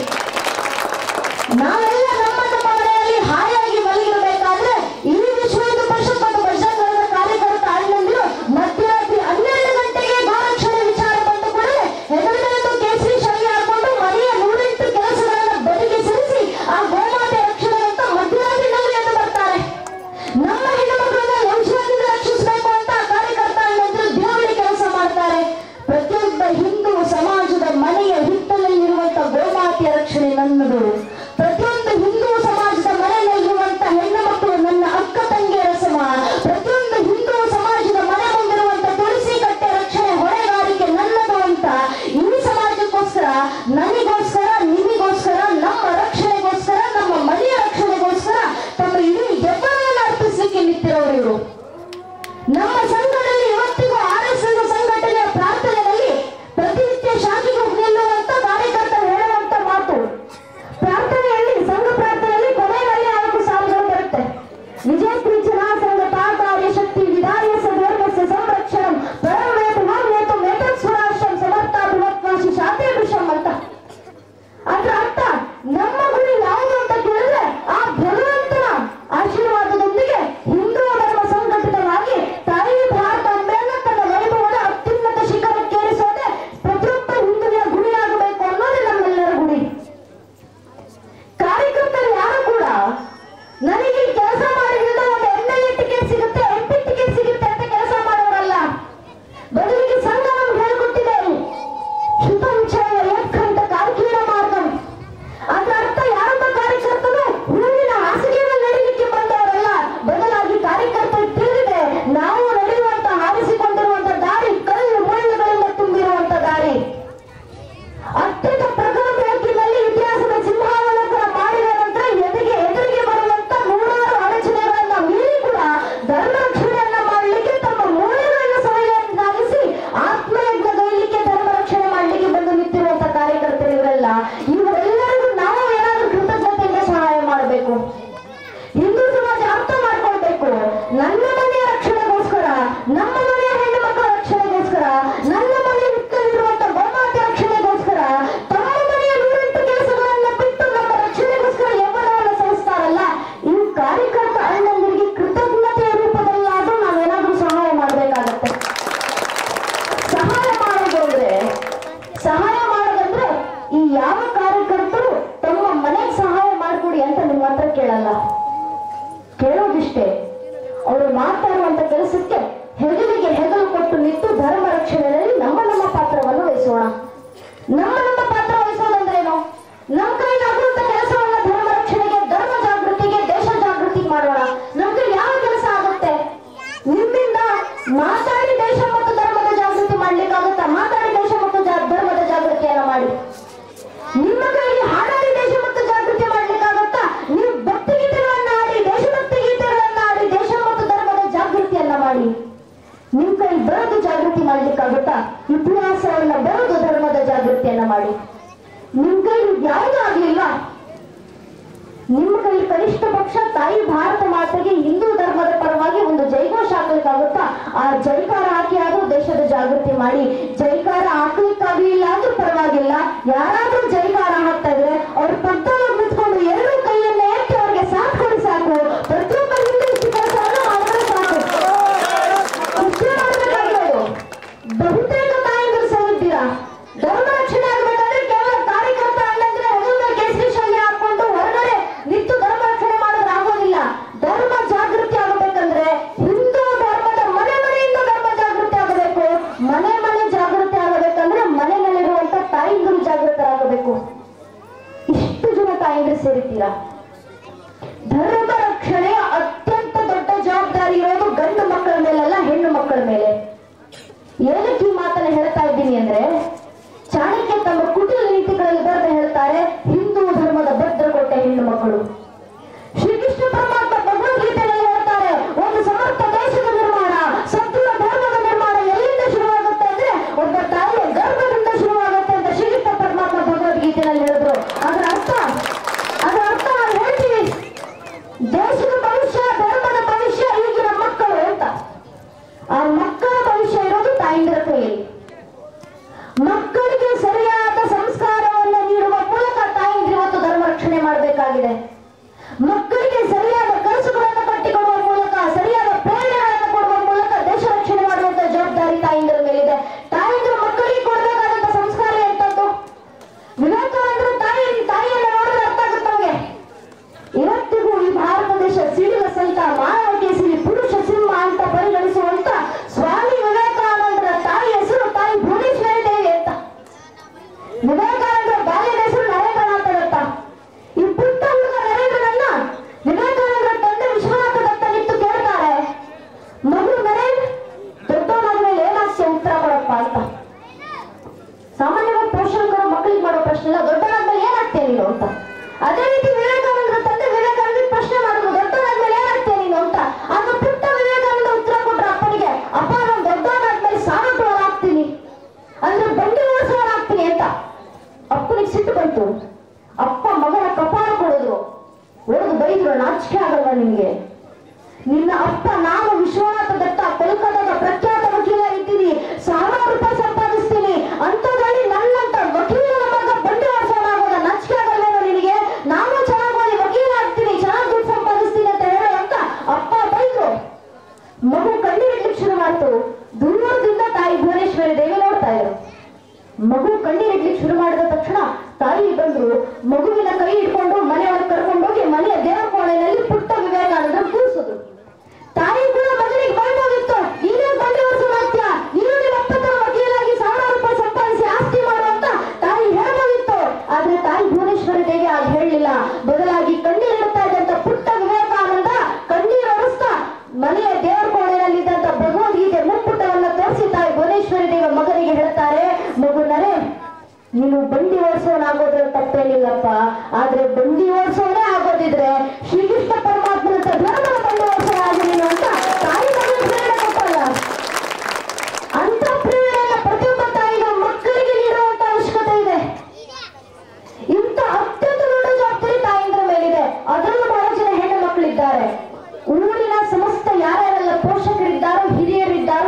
ನಾವೆಲ್ಲ ನಮ್ಮ ನಮ್ಮ ಮನೆಯಲ್ಲಿ ಹಾಯಾಗಿ ಮಲಗಿರಬೇಕಾದ್ರೆ ಈ ವಿಶ್ವ ಹಿಂದೂ ಪರಿಷತ್ ಮತ್ತು ಬಜರಂಗ ದಳದ ಕಾರ್ಯಕರ್ತ ಅಣ್ಣಂದಿರು ಮಧ್ಯರಾತ್ರಿ ಹನ್ನೆರಡು ಗಂಟೆಗೆ ಗೋರಕ್ಷಣೆ ವಿಚಾರ ಬಂದು ಕೂಡಲೇ ಹೆಗಲಮೇಲೊಂದು ಕೇಸರಿ ಶಾಗಿ ಹಾಕೊಂಡು ಮನೆಯ ನೂರೆಂಟು ಕೆಲಸಗಳನ್ನ ಬದಿಗೆ ಸರಿಸಿ ಆ ಗೋಮಾತೆ ರಕ್ಷಣೆ ಅಂತ ಮಧ್ಯರಾತ್ರಿನಲ್ಲಿ ಎದ್ದು ಬರ್ತಾರೆ ನಮ್ಮ ಹೆಣ್ಣುಮಕ್ಕಳನ್ನ ವಂಶದಿಂದ ರಕ್ಷಿಸಬೇಕು ಅಂತ ಆ ಕಾರ್ಯಕರ್ತ ಅಣ್ಣಂದಿರು ದೇವರಿಗೆ ಕೆಲಸ ಮಾಡ್ತಾರೆ ಪ್ರತಿಯೊಬ್ಬ ಹಿಂದೂ ಸಮಾಜದ ಮನೆಯ ಹಿತ್ತಲಲ್ಲಿರುವಂತ ಗೋಮಾತೆಯ ರಕ್ಷಣೆ ನನ್ನದು ಪ್ರತಿಯೊಂದು ಹಿಂದೂ ಸಮಾಜದ ಮನೆಯಲ್ಲಿರುವಂತ ಹೆಣ್ಣು ಮಕ್ಕಳು ನನ್ನ ಅಕ್ಕ ತಂಗಿಯರ ಸಮ ಪ್ರತಿಯೊಂದು ಹಿಂದೂ ಸಮಾಜದ ಮನೆ ಮುಂದಿರುವಂತ ತುಳಸಿ ಕಟ್ಟೆ ರಕ್ಷಣೆ ಹೊಣೆಗಾರಿಕೆ ನನ್ನದು ಅಂತ ಈ ಸಮಾಜಕ್ಕೋಸ್ಕರ ನನಗೋಸ್ಕರ ನಿಮಗೋಸ್ಕರ ನಮ್ಮ ರಕ್ಷಣೆಗೋಸ್ಕರ ನಮ್ಮ ಮನೆಯ ರಕ್ಷಣೆಗೋಸ್ಕರ ತಮ್ಮ ಇಡೀ ಜಗವನ್ನು ಅರ್ಪಿಸಲಿಕ್ಕೆ ನಿಂತಿರೋರು ಇವರು ನಮ್ಮ ಸಂಘದಲ್ಲಿ ಇವತ್ತಿಗೂ ಆರ್ ಎಸ್ ಎಸ್ ಸಂಘಟನೆಯ ಪ್ರಾರ್ಥನೆಯಲ್ಲಿ ಪ್ರತಿನಿತ್ಯ ಶಾಂತಿಗೆ ನಿಲ್ಲುವಂತ ಕಾರ್ಯಕರ್ತರು ಹೇಳುವಂತ ಮಾತು ಪ್ರಾರ್ಥನೆಯಲ್ಲಿ ಸಂಘ ಪ್ರಾರ್ಥನೆಯಲ್ಲಿ ಕೊನೆಯಲ್ಲಿ ನಾಲ್ಕು ಸಾಲುಗಳು ಬರುತ್ತೆ ವಿಜಯತ್ರಿ ಜನಾಸಂಘ ಕಾರ್ಯ ಶಕ್ತಿ ವಿಧಾರ್ಯ ಧರ್ಮಸ್ಯ ಸಂರಕ್ಷಣಂ ಪರಮೇತು ಮಾನ್ಯತು ಮೇತತ್ ಸ್ವರಾಷ್ಟ್ರಂ ಸಮರ್ಥಾಭಿಮತ್ವಾಸಿ ಶಾಂತಿ ವಿಷಂ ಅಂತ ಅದ್ರ ಅರ್ಥ ನಮ್ಮ ಗುರಿ ಯಾವುದು ಅಂತ ಕೇಳಿದ್ರೆ ಆ ಭಗವಂತನ ಆಶೀರ್ವಾದದೊಂದಿಗೆ ಹಿಂದೂ ಧರ್ಮ ಸಂಘಟಿತವಾಗಿ ತಾಯಿ ನಮ್ಮ ಮನೆಯ ಹೆಣ್ಣು ಮಕ್ಕಳ ರಕ್ಷಣೆಗೋಸ್ಕರ ನನ್ನ ಮನೆ ಹಿತ್ತಲಿರುವಂತ ಗೋಮಾತೆ ರಕ್ಷಣೆಗೋಸ್ಕರ ತಮ್ಮ ಮನೆಯ ನೂರೆಂಟು ಕೆಲಸಗಳನ್ನ ಬಿಟ್ಟು ನಮ್ಮ ರಕ್ಷಣೆಗೋಸ್ಕರ ಯೌವನವನ್ನು ಸಲ್ಲಿಸ್ತಾರಲ್ಲ ಈ ಕಾರ್ಯಕರ್ತ ಅಣ್ಣಂದಿರಿಗೆ ಕೃತಜ್ಞತೆಯ ರೂಪದಲ್ಲಾದ್ರೂ ನಾವೇನಾದ್ರೂ ಸಹಾಯ ಮಾಡಬೇಕಾಗತ್ತೆ ಸಹಾಯ ಮಾಡೋದು ಅಂದ್ರೆ ಸಹಾಯ ಮಾಡೋದಂದ್ರೆ ಈ ಯಾವ ಕಾರ್ಯಕರ್ತರು ತಮ್ಮ ಮನೆಗೆ ಸಹಾಯ ಮಾಡ್ಕೊಡಿ ಅಂತ ನಿಮ್ಮ ಹತ್ರ ಕೇಳಲ್ಲ ಕೇಳೋದಿಷ್ಟೇ ಅವರು ಮಾತಾಡುವಂತ ಕೆಲಸಕ್ಕೆ ಹೆಗಲಿಗೆ ಹೆಗಲು ಕೊಟ್ಟು ನಿಂತು ಧರ್ಮ ರಕ್ಷಣೆಯಲ್ಲಿ ನಮ್ಮ ನಮ್ಮ ಪಾತ್ರವನ್ನು ವಹಿಸೋಣ ನಮ್ಮ ನಮ್ಮ ಪಾತ್ರ ವಹಿಸೋದಂದ್ರೇನು ನಮ್ಮ ಕೈಲಾಗುವಂತ ಕೆಲಸವನ್ನ ಧರ್ಮ ರಕ್ಷಣೆಗೆ ಧರ್ಮ ಜಾಗೃತಿಗೆ ದೇಶ ಜಾಗೃತಿ ಮಾಡೋಣ ನಮ್ಗೆ ಯಾವ ಕೆಲಸ ಆಗುತ್ತೆ ನಿಮ್ಮಿಂದ ಮಾತಾಡಿ ದೇಶ ಮತ್ತು ಧರ್ಮದ ಜಾಗೃತಿ ಮಾಡ್ಲಿಕ್ಕಾಗುತ್ತಾ ಮಾತಾಡಿ ದೇಶ ಮತ್ತು ಜಾ- ಧರ್ಮದ ಜಾಗೃತಿಯನ್ನ ಮಾಡಿ ನಿಮ್ಮ ಕೈಗೆ ಹಾಡಾಡಿ ದೇಶ ಮತ್ತು ಜಾಗೃತಿ ಮಾಡ್ಲಿಕ್ಕಾಗುತ್ತಾ ನೀವು ಭಕ್ತಿ ಗೀತೆಗಳನ್ನ ಆಡಿ ದೇಶಭಕ್ತಿ ಗೀತೆಗಳನ್ನ ಆಡಿ ದೇಶ ಮತ್ತು ಧರ್ಮದ ಜಾಗೃತಿಯನ್ನ ಮಾಡಿ ನಿಮ್ ಕೈ ಬರೋದು ಜಾಗೃತಿ ಮಾಡ್ಲಿಕ್ಕಾಗುತ್ತಾ ಇತಿಹಾಸವನ್ನ ಬರೋದು ಧರ್ಮದ ಜಾಗೃತಿಯನ್ನ ಮಾಡಿ ನಿಮ್ ಕೈ ಯಾವುದು ಆಗ್ಲಿಲ್ಲ ನಿಮ್ಮ ಕೈ ಕನಿಷ್ಠ ಪಕ್ಷ ತಾಯಿ ಭಾರತ ಮಾತೆಗೆ ಹಿಂದೂ ಧರ್ಮದ ಪರವಾಗಿ ಒಂದು ಜೈಘೋಷ ಹಾಕ್ಲಿಕ್ಕಾಗುತ್ತಾ ಆ ಜೈಕಾರ ಹಾಕಿ ಆದ್ರೂ ದೇಶದ ಜಾಗೃತಿ ಮಾಡಿ ಜೈಕಾರ ಹಾಕ್ಲಿಕ್ಕಾಗ್ಲಿಲ್ಲ ಆದ್ರೂ ಪರವಾಗಿಲ್ಲ ಯಾರಾದ್ರೂ ಜೈಕಾರ ಹಾಕ್ತಾ ಇದ್ರೆ ಅವ್ರ ಪಕ್ಕದಲ್ಲಿ ನಿಂತ್ಕೊಂಡು ಎರಡು ಕೈಯನ್ನ ಎತ್ತಿ ಅವ್ರಿಗೆ ಸಾಥ್ ಕೊಡಿ ಸಾಕು ಪ್ರತಿಯೊಬ್ಬ ಹಿಂದೂ ಇಷ್ಟು ಕೆಲಸವನ್ನು ಮಾಡಿದ್ರೆ ಸಾಕು ಇಷ್ಟೇ ಮಾಡ್ಬೇಕಾಗಿರೋದು ಬಹುತೇಕ ತಾಯಂದಿರು ಸಹಿದ್ದೀರಾ ಧರ್ಮ ರಕ್ಷಣೆ ಆಗ್ಬೇಕಂದ್ರೆ ಕೇವಲ ಕಾರ್ಯಕರ್ತ ಅಣ್ಣಂದ್ರೆ ಹೆಗಲ ಮೇಲೆ ಕೇಸರಿ ಶಾಲೆ ಹಾಕೊಂಡು ಹೊರಗಡೆ ನಿಂತು ಧರ್ಮ ರಕ್ಷಣೆ ಮಾಡೋದು ಆಗೋದಿಲ್ಲ ಧರ್ಮ ಜಾಗೃತಿ ಆಗಬೇಕಂದ್ರೆ ಹಿಂದೂ ಧರ್ಮದ ಮನೆ ಮನೆಯಿಂದ ಧರ್ಮ ಜಾಗೃತಿ ಆಗಬೇಕು ಮನೆ ಮನೆ ಜಾಗೃತಿ ಆಗಬೇಕಂದ್ರೆ ಮನೆಯಲ್ಲಿರುವಂತ ತಾಯಿಂದರು ಜಾಗೃತರಾಗಬೇಕು ಇಷ್ಟು ಜನ ತಾಯಿಂದರು ಸೇರಿದ್ದೀರಾ ಧರ್ಮ ರಕ್ಷಣೆಯ ಅತ್ಯಂತ ದೊಡ್ಡ ಜವಾಬ್ದಾರಿ ಇರೋದು ಗಂಡು ಮಕ್ಕಳ ಮೇಲಲ್ಲ ಹೆಣ್ಣು ಮಕ್ಕಳ ಮೇಲೆ ಏನಕ್ಕೆ ಈ ಮಾತನ್ನ ಹೇಳ್ತಾ ಇದ್ದೀನಿ ಅಂದ್ರೆ ಚಾಣಕ್ಯ ತಮ್ಮ ಕುಟಿಲ ನೀತಿಗಳಲ್ಲಿ ಬರೆದು ಹೇಳ್ತಾರೆ ಹಿಂದೂ ಧರ್ಮದ ಭದ್ರಕೋಟೆ ಹೆಣ್ಣು ಮಕ್ಕಳು ಶ್ರೀಕೃಷ್ಣ ಪರಮಾತ್ಮ ಭಗವದ್ಗೀತೆಯಲ್ಲಿ ಹೇಳ್ತಾರೆ ಒಂದು ಸಮರ್ಥ ದೇಶದ ನಿರ್ಮಾಣ ಸದೃಢ ಧರ್ಮದ ನಿರ್ಮಾಣ ಎಲ್ಲಿಂದ ಶುರುವಾಗುತ್ತೆ ಅಂದ್ರೆ ಒಬ್ಬ ತಾಯಿಯ ಗರ್ಭದಿಂದ ಶುರುವಾಗುತ್ತೆ ಅಂತ ಶ್ರೀಕೃಷ್ಣ ಪರಮಾತ್ಮ ಭಗವದ್ಗೀತೆಯಲ್ಲಿ ಹೇಳಿದ್ರು ಅದರ ಅರ್ಥ ಅದರ ಅರ್ಥ ನಾವು ಹೇಳ್ತೀವಿ ದೇಶದ ಭವಿಷ್ಯ ಧರ್ಮದ ಭವಿಷ್ಯ ಈಗಿನ ಮಕ್ಕಳು ಅಂತ ಆ ಮಕ್ಕಳ ಭವಿಷ್ಯ ಇರೋದು ತಾಯಿಂದರ ಕೈಯಲ್ಲಿ ಮಕ್ಕಳಿಗೆ ಸರಿಯಾದ ಸಂಸ್ಕಾರವನ್ನು ನೀಡುವ ಮೂಲಕ ತಾಯಿಂದ್ರು ಇವತ್ತು ಧರ್ಮ ರಕ್ಷಣೆ ಮಾಡಬೇಕಾಗಿದೆ ಮಕ್ಕಳಿಗೆ ಸರಿಯಾದ ಕನಸುಗಳನ್ನು ಕಟ್ಟಿಕೊಡುವ ಮೂಲಕ ಸರಿಯಾದ ಪ್ರೇರಣೆಗಳನ್ನು ಕೊಡುವ ಮೂಲಕ ದೇಶ ರಕ್ಷಣೆ ಮಾಡುವಂತ ಜವಾಬ್ದಾರಿ ತಾಯಿಂದರ ಮೇಲಿದೆ ತಾಯಿಂದ್ರು ಮಕ್ಕಳಿಗೆ ಕೊಡಬೇಕಾದಂತ ಸಂಸ್ಕಾರ ಎಂತದ್ದು ವಿವೇಕಾನಂದರು ತಾಯಿ ತಾಯಿಯನ್ನು ನೋಡಿದ್ರೆ ಅರ್ಥ ಆಗುತ್ತೆ ನಮಗೆ ಇವತ್ತಿಗೂ ಈ ಭಾರತ ದೇಶ ಸಿಡಿಲ ಸಹಿತ ಮಾನವ ಕೇಸರಿ ಪುರುಷ ಸಿಂಹ ಅಂತ ಪರಿಗಣಿಸುವಂತ ಸ್ವಾಮಿ ವಿವೇಕಾನಂದರ ತಾಯಿ ಹೆಸರು ತಾಯಿ ಭುವನೇಶ್ವರಿ ದೇವಿ ಅಂತ ವಿವೇಕಾನಂದರ ಬಾಲ್ಯದ ಹೆಸರು ನರೇಂದ್ರನಾಥ ದತ್ತ ಈ ಪುಟ್ಟ ಹುಡುಗ ನರೇಂದ್ರನನ್ನ ವಿವೇಕಾನಂದರ ತಂದೆ ವಿಶ್ವನಾಥ ದತ್ತ ನಿಂತು ಕೇಳ್ತಾರೆ ಮಗು ನರೇಂದ್ರ ದೊಡ್ಡವನಾದ್ಮೇಲೆ ಏನಾಗ್ತದೆ ಉತ್ತರ ಕೊಡಪ್ಪ ಅಂತ ಸಾಮಾನ್ಯವಾಗಿ ಪೋಷಕರು ಮಕ್ಕಳಿಗೆ ಮಾಡೋ ಪ್ರಶ್ನೆ ಇಲ್ಲ ದೊಡ್ಡವನಾದ್ಮೇಲೆ ಏನಾಗ್ತೇನೆ ನೀನು ಅಂತ ಅದೇ ರೀತಿ ವಿವೇಕಾನಂದರ ತಂದೆ ವಿವೇಕಾನಂದ ಪ್ರಶ್ನೆ ಮಾಡೋದು ದೊಡ್ಡವನಾದ್ಮೇಲೆ ಏನಾಗ್ತೇನೆ ನೀನು ಅಂತ ಆಗ ಪುಟ್ಟ ವಿವೇಕಾನಂದ ಉತ್ತರ ಕೊಟ್ರ ಅಪ್ಪನಿಗೆ ಅಪ್ಪ ನಾನು ದೊಡ್ಡವನಾದ್ಮೇಲೆ ಸಾಗುವವರಾಗ್ತೀನಿ ಅಂದ್ರೆ ಬಂಡಿ ಓಡಿಸೋರಾಗ್ತೀನಿ ಅಂತ ಅಪ್ಪನಿಗೆ ಸಿಟ್ಟು ಬಂತು ಅಪ್ಪ ಮಗನ ಕಪಾಳ ಕೊಡಿದ್ರು ಹೊಡೆದು ಬೈದ್ರು ನಾಚಿಕೆ ಆಗಲ್ವಾ ನಿನ್ಗೆ ನಿನ್ನ ಅಪ್ಪ ನಾನು ವಿಶ್ವನಾಥ ದತ್ತ ಕೋಲ್ಕತ್ತಾದ ಪ್ರಖ್ಯಾತ ವಕೀಲ ಇದ್ದೀನಿ ಸಾವಿರಾರು ರೂಪಾಯಿ ಸಂಪಾದಿಸ್ತೀನಿ ಅಂತದ್ರಲ್ಲಿ ನನ್ನಂತ ವಕೀಲರ ಮಗ ಬಂಡಿ ಆಗೋದ ನಾಚಿಕೆ ಆಗಲ್ವೇನೋ ನಿನಗೆ ನಾನು ಚೆನ್ನಾಗಿ ಓದಿ ವಕೀಲ ಆಗ್ತೀನಿ ಚೆನ್ನಾಗಿ ದುಡ್ಡು ಸಂಪಾದಿಸ್ತೀನಿ ಅಂತ ಹೇಳೋ ಅಂತ ಅಪ್ಪ ಬೈದ್ರು ಮಗು ಕಣ್ಣೀರಿಡ್ಲಿಕ್ಕೆ ಶುರು ಮಾಡ್ತು ದೂರದಿಂದ ತಾಯಿ ಭುವನೇಶ್ವರಿ ದೇವಿ ನೋಡ್ತಾ ಇದ್ರು ಮಗು ಕಣ್ಣೀರಿಡ್ಲಿಕ್ಕೆ ಶುರು ಮಾಡಿದ ತಕ್ಷಣ ತಾಯಿ ಬಂದ್ರು ಮಗುವಿನ ಕೈ ಹಿಡ್ಕೊಂಡು ಮನೆಯೊಳಗೆ ಕರ್ಕೊಂಡೋಗಿ ಮನೆಯ ದೇವರ ಕೋಣೆಯಲ್ಲಿ ಪುಟ್ಟ ವಿವೇಕಾನಂದ ಕೂರಿಸಿದ್ರು ತಾಯಿ ಕೂಡ ಮಗನಿಗೆ ಬೈಬೋದಿತ್ತು ನೀನೇ ಬಂಡಿ ಓಡಿಸೋದಾಗ್ತ್ಯ ನೀನು ನಿಮ್ಮ ಅಪ್ಪ ತರ ವಕೀಲಾಗಿ ಸಾವಿರಾರು ರೂಪಾಯಿ ಸಂಪಾದಿಸಿ ಆಸ್ತಿ ಮಾಡು ಅಂತ ತಾಯಿ ಹೇಳ್ಬೋದಿತ್ತು ಆದ್ರೆ ತಾಯಿ ಭುವನೇಶ್ವರಿ ದೇವಿ ಆಗ ಹೇಳಲಿಲ್ಲ ಬದಲಾಗಿ ಕಣ್ಣೀರಿಡ್ತಾ ಇದ್ದಂತ ಪುಟ್ಟ ವಿವೇಕಾನಂದ ಕಣ್ಣೀರು ಒರೆಸ್ತಾ ಮನೆಯ ದೇವರ ಕೋಣೆಯಲ್ಲಿದ್ದಂತ ಭಗವದ್ಗೀತೆ ಮುಪ್ಪುಟವನ್ನ ತೋರಿಸಿ ತಾಯಿ ಭುವನೇಶ್ವರಿ ದೇವಿ ಮಗನಿಗೆ ಹೇಳ್ತಾರೆ ಮಗುನರೇ ನೀನು ಬಂಡಿ ಓಡಿಸೋನಾಗೋದ್ರಲ್ಲಿ ತಪ್ಪೇನಿಲ್ಲಪ್ಪ ಆದ್ರೆ ಬಂಡಿ ಓಡಿಸೋನೇ ಆಗೋದಿದ್ರೆ ಶ್ರೀಕೃಷ್ಣ ಪರಮಾತ್ಮನಂತ ಧರ್ಮದ ಬಂಡಿ ಓಡಿಸೋನಾಗಿ ನೀನು ಅಂತ ತಾಯಿ ಮಗನಿಗೆ ಪ್ರೇರಣೆ ಕೊಟ್ಟಲ್ಲ ಅಂತ ಪ್ರೇರಣೆಯನ್ನ ಪ್ರತಿಯೊಬ್ಬ ತಾಯಿಗೆ ಮಕ್ಕಳಿಗೆ ನೀಡುವಂತ ಅವಶ್ಯಕತೆ ಇದೆ ಇಂಥ ಅತ್ಯಂತ ದೊಡ್ಡ ಜವಾಬ್ದಾರಿ ತಾಯಿಂದ್ರ ಮೇಲಿದೆ ಅದರಲ್ಲೂ ಬಹಳ ಜನ ಹೆಣ್ಣು ಮಕ್ಕಳಿದ್ದಾರೆ ಊರಿನ ಸಮಸ್ತ ಯಾರ್ಯಾರೆಲ್ಲ ಪೋಷಕರಿದ್ದಾರೋ ಹಿರಿಯರಿದ್ದಾರೋ